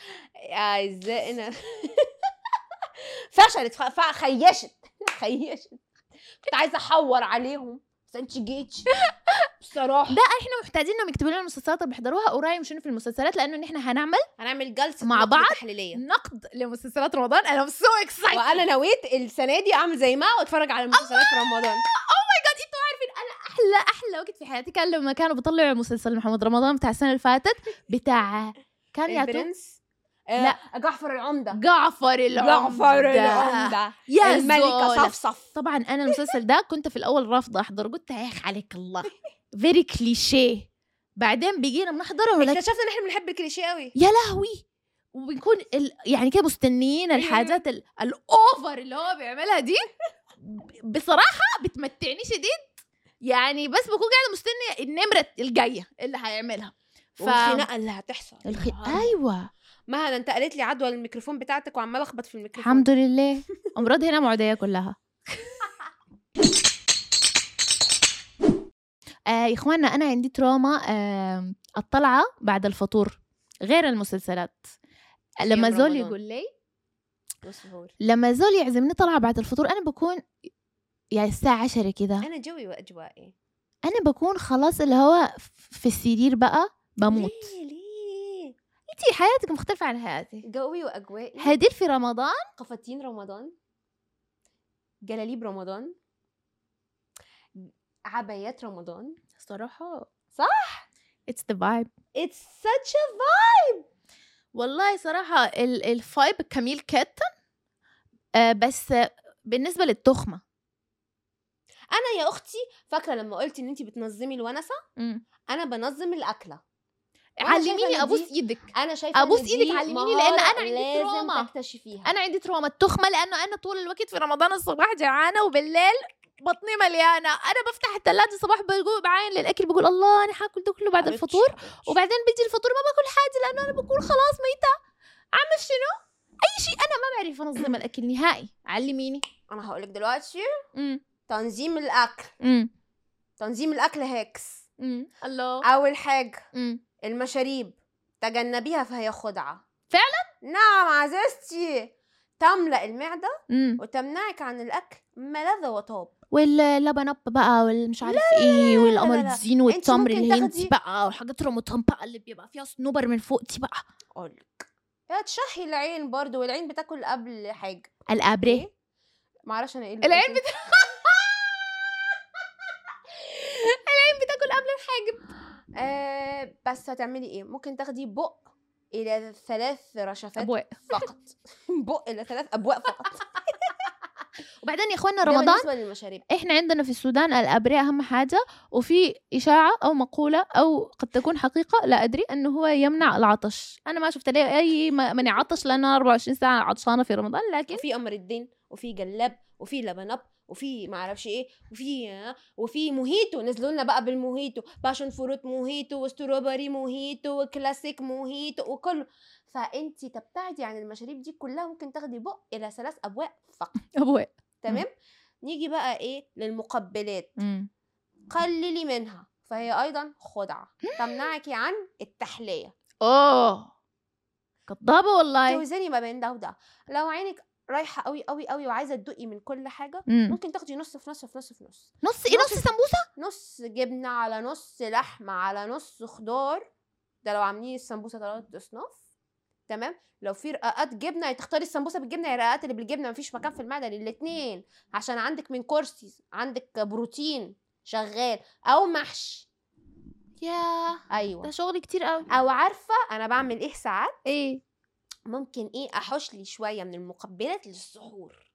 اعزائنا فشلت ف- ف- خيشت خيشت كنت عايزه احور عليهم بس انت جيتي بصراحه ده احنا محتاجين انهم يكتبوا لنا المسلسلات اللي بيحضروها قريب شنو في المسلسلات لانه نحن هنعمل هنعمل جلسه مع نقد بعض؟ تحليليه نقد لمسلسلات رمضان انا سو اكسايتد وانا نويت السنه دي اعمل زي ما واتفرج على مسلسلات في رمضان احلى احلى وقت في حياتي كان لما كانوا بيطلعوا مسلسل محمد رمضان بتاع السنه اللي فاتت بتاع كان يا تو البرنس لا. لا جعفر العمده جعفر العمدة جعفر العمده يا الملكه زول. صفصف طبعا انا المسلسل ده كنت في الاول رافضه احضره قلت يا اخي عليك الله فيري كليشيه بعدين بقينا بنحضره ولك اكتشفنا ان احنا بنحب الكليشيه قوي يا لهوي وبنكون ال... يعني كده مستنيين الحاجات ال... الاوفر اللي هو بيعملها دي ب- بصراحه بتمتعني شديد يعني بس بكون قاعده مستنيه النمره الجايه اللي هيعملها ف والخناقه اللي هتحصل الخ... ايوه مها ده انت قالت لي عدوى الميكروفون بتاعتك وعمال اخبط في الميكروفون الحمد لله امراض هنا معديه كلها آه يا اخوانا انا عندي تروما آه الطلعه بعد الفطور غير المسلسلات لما أيام زول رمضان. يقول لي والسهور. لما زول يعزمني طلعه بعد الفطور انا بكون يعني الساعه عشرة كده انا جوي واجوائي انا بكون خلاص اللي هو في السرير بقى بموت ليه ليه انتي حياتك مختلفه عن حياتي جوي واجوائي هدير في رمضان قفاتين رمضان جلاليب رمضان عبايات رمضان صراحه صح اتس ذا فايب it's such a والله صراحة ال- الفايب كميل كتا آه بس آه، بالنسبة للتخمة انا يا اختي فاكره لما قلتي ان انت بتنظمي الونسه مم. انا بنظم الاكله وأنا شايفة علميني إن ابوس دي- ايدك انا شايفه أبوس إن إيدك دي علميني لأن مهارة أنا عندي لازم تروما. تكتشفيها انا عندي تروما التخمة لانه انا طول الوقت في رمضان الصباح جعانة وبالليل بطني مليانة انا بفتح الثلاجة الصباح بقول بعاين للاكل بقول الله انا حاكل ده كله بعد حبيبتي، الفطور حبيبتي. وبعدين بيجي الفطور ما باكل حاجة لانه انا بكون خلاص ميتة اعمل شنو اي شيء انا ما بعرف انظم الاكل نهائي علميني انا هقولك دلوقتي امم تنظيم الاكل امم تنظيم الاكل هيكس امم الله اول حاجه امم المشاريب تجنبيها فهي خدعه فعلا؟ نعم عزيزتي تملا المعده امم وتمنعك عن الاكل ملذ وطاب واللبن اب بقى والمش عارف ايه لا، والقمر لا، لا. الزين والتمر ممكن الهندي تاخدي- بقى وحاجات رمضان بقى اللي بيبقى فيها صنوبر من فوق دي بقى اقولك يا تشهي العين برضو والعين بتاكل قبل حاجه الابريه إيه؟ معرفش انا ايه اللي العين قلته. العين بتاكل قبل الحاجب آه بس هتعملي ايه ممكن تاخدي بق الى ثلاث رشفات ابواق فقط بق الى ثلاث ابواق فقط وبعدين يا اخوانا ده رمضان بالنسبه للمشاريب احنا عندنا في السودان الابريه اهم حاجه وفي اشاعه او مقوله او قد تكون حقيقه لا ادري انه هو يمنع العطش انا ما شفت ليه اي م- منع عطش لان أنا 24 ساعه عطشانه في رمضان لكن وفي قمر الدين وفي جلاب وفي لبن اب وفي معرفش ايه وفي وفي موهيتو نزلوا لنا بقى بالموهيتو باشون فروت موهيتو وستروبري موهيتو وكلاسيك موهيتو وكله فانت تبتعدي عن المشاريب دي كلها ممكن تاخدي بق الى ثلاث ابواق فقط ابواق تمام نيجي بقى ايه للمقبلات مم. قللي منها فهي ايضا خدعه تمنعك عن التحليه اوه كدابه والله توزني ما بين ده وده لو عينك رايحه قوي قوي قوي وعايزه تدوقي من كل حاجه مم. ممكن تاخدي نص في نص في نص في نص نص ايه نص نص- سمبوسه نص جبنه على نص لحمه على نص خضار ده لو عاملين السمبوسه ثلاث اصناف تمام لو في رقاقات جبنه يا تختاري السمبوسه بالجبنه يا رقاقات اللي بالجبنه مفيش مكان في المعده للاثنين عشان عندك من كورسيز عندك بروتين شغال او محشي يا ده ايوه شغل كتير قوي او عارفه انا بعمل ايه ساعات ايه ممكن ايه احوش لي شويه من المقبلات للسحور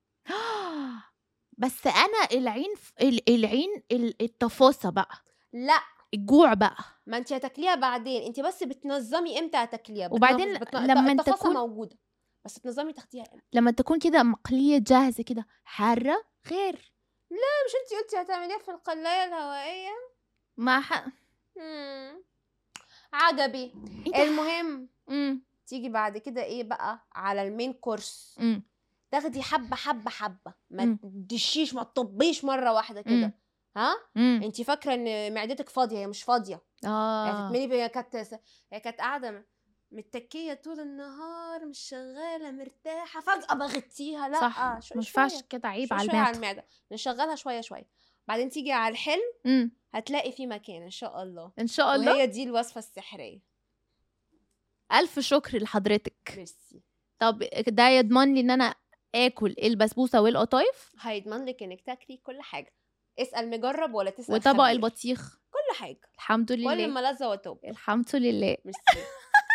بس انا العين ف- ال- العين ال- التفاصة بقى لا الجوع بقى ما انت هتاكليها بعدين انت بس بتنظمي امتى هتاكليها وبعدين بتنظ- لما التفاصيل تكون- موجوده بس تنظمي تاخديها امتى لما تكون كده مقلية جاهزة كده حارة غير مش انت قلتي هتعمليها في القلايه الهوائيه ما ح... مم. عجبي انت المهم مم. تيجي بعد كده ايه بقى على المين كورس مم. تاخدي حبه حبه حبه ما مم. تدشيش ما تطبيش مره واحده مم. كده ها مم. انت فاكره ان معدتك فاضيه هي مش فاضيه هي اه تتملي هي كانت هي كانت قاعده متكيه طول النهار مش شغاله مرتاحه فجاه بغتيها لا صح شوي ما شوي ينفعش كده عيب شوي على شوي على المعده المعده نشغلها شويه شويه بعدين تيجي على الحلو امم هتلاقي في مكان ان شاء الله ان شاء الله وهي دي الوصفه السحريه الف شكر لحضرتك ميرسي طب ده يضمن لي ان انا اكل البسبوسه والقطايف هيضمن لك انك تاكلي كل حاجه اسال مجرب ولا تسال وطبق خبير. البطيخ كل حاجه الحمد كل لله الملذه وتوب الحمد لله ميرسي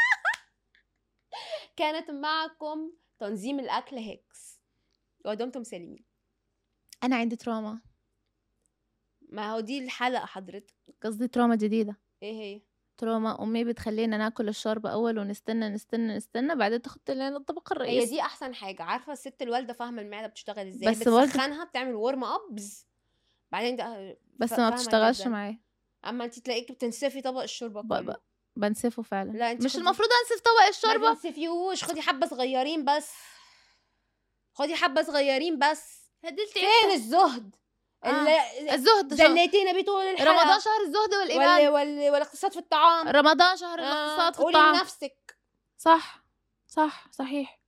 كانت معكم تنظيم الاكل هيكس ودمتم سالمين انا عندي تروما ما هو دي الحلقه حضرتك قصدي تروما جديده ايه هي تروما امي بتخلينا ناكل الشوربه اول ونستنى نستنى نستنى بعدين تحط لنا الطبق هي الرئيسي دي احسن حاجه عارفه الست الوالده فاهمه المعده بتشتغل ازاي بس برضه- بتسخنها بتعمل ورم ابز بعدين ده بس ف- ما فاهمة بتشتغلش جداً. معايا اما انت تلاقيكي بتنسفي طبق الشوربه ب- كله ب- بنسفه فعلا لا، انت مش خدي- المفروض انسف طبق ما الشوربه تنسفيهوش خدي حبه صغيرين بس خدي حبه صغيرين بس هدلت فين الزهد آه. اللي الزهد شهر. زليتينا بيه طول الحلقه رمضان شهر الزهد ولا والايمان ولا والاقتصاد في الطعام رمضان شهر آه، الاقتصاد في قولي الطعام لنفسك صح صح صحيح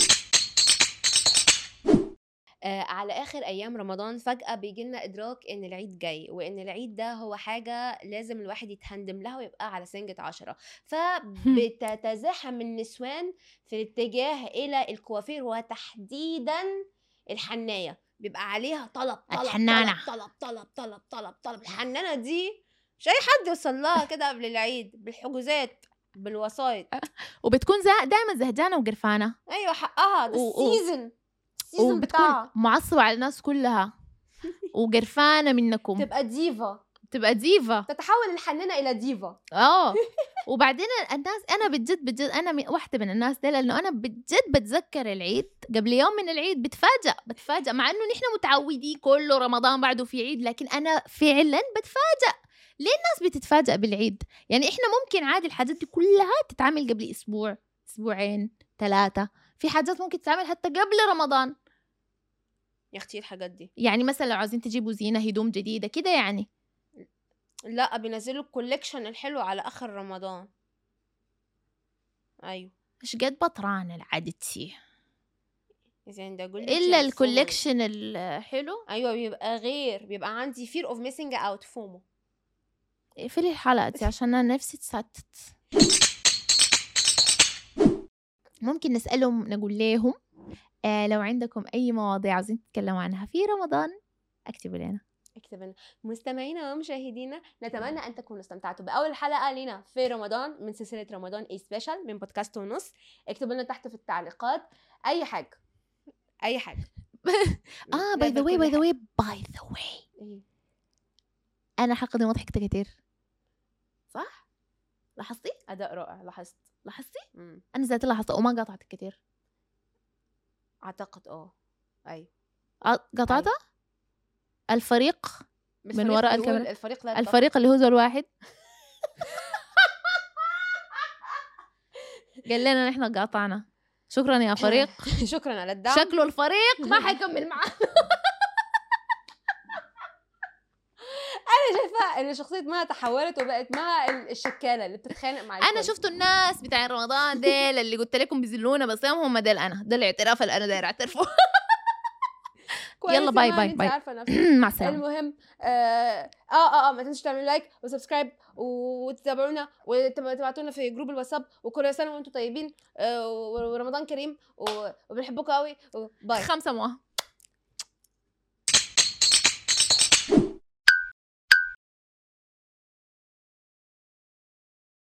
آه على اخر ايام رمضان فجاه بيجي لنا ادراك ان العيد جاي وان العيد ده هو حاجه لازم الواحد يتهندم لها ويبقى على سنجة عشرة فبتتزاحم النسوان في الاتجاه الى الكوافير وتحديدا الحنايه بيبقى عليها طلب طلب الحنانة. طلب طلب طلب طلب طلب الحنانه دي مش اي حد يوصل لها كده قبل العيد بالحجوزات بالوسايط وبتكون زا... دائما زهجانه وقرفانه ايوه حقها ده و- و- السيزون السيزون وبتكون بتاعها معصبه على الناس كلها وقرفانه منكم تبقى ديفا تبقى ديفا تتحول الحنانه الى ديفا اه وبعدين الناس انا بجد بجد انا من واحده من الناس دي لانه انا بجد بتذكر العيد قبل يوم من العيد بتفاجأ بتفاجأ مع انه نحن متعودين كله رمضان بعده في عيد لكن انا فعلا بتفاجأ ليه الناس بتتفاجأ بالعيد يعني احنا ممكن عادي الحاجات دي كلها تتعمل قبل اسبوع اسبوعين ثلاثه في حاجات ممكن تتعمل حتى قبل رمضان يا اختي الحاجات دي يعني مثلا لو عايزين تجيبوا زينه هدوم جديده كده يعني لا بينزلوا الكوليكشن الحلو على اخر رمضان ايوه مش قد بطران العادتي اذا ده قول الا الكوليكشن الحلو ايوه بيبقى غير بيبقى عندي fear of missing out فومو اقفلي الحلقة دي عشان انا نفسي تساتت ممكن نسألهم نقول لهم آه لو عندكم أي مواضيع عاوزين تتكلموا عنها في رمضان اكتبوا لنا اكتب لنا مستمعينا ومشاهدينا نتمنى ان تكونوا استمتعتوا باول حلقه لنا في رمضان من سلسله رمضان اي سبيشال من بودكاست ونص اكتبوا لنا تحت في التعليقات اي حاجه اي حاجه اه باي ذا واي باي ذا واي باي ذا واي واي انا الحلقة دي ما ضحكت كتير صح؟ لاحظتي؟ اداء رائع لاحظت لاحظتي؟ مم. انا ذاتي لاحظت وما قاطعت كتير اعتقد اه ايوه آه، قطعتها؟ الفريق مش من فريق وراء بيقول الكاميرا. الفريق لا الفريق اللي هو زول واحد قال لنا نحن قاطعنا شكرا يا فريق يتفق. شكرا على الدعم شكله الفريق ما حيكمل معاه انا شايفه ان شخصيه مها تحولت وبقت مها ال- الشكاله اللي بتتخانق مع انا الكل. شفتوا الناس بتاع رمضان ديل اللي قلت لكم بيذلونا بصيام هم ديل انا ده الاعتراف اللي انا داير اعترفه كويس يلا يا باي مها باي إن انت باي. عارفه نفسك مع السلامه المهم آه, اه اه اه ما تنسوا تعملوا لايك وسبسكرايب وتتابعونا وتبعتوا لنا في جروب الواتساب وكل سنه وانتم طيبين آه ورمضان كريم و- وبنحبكم قوي باي خمسه مواه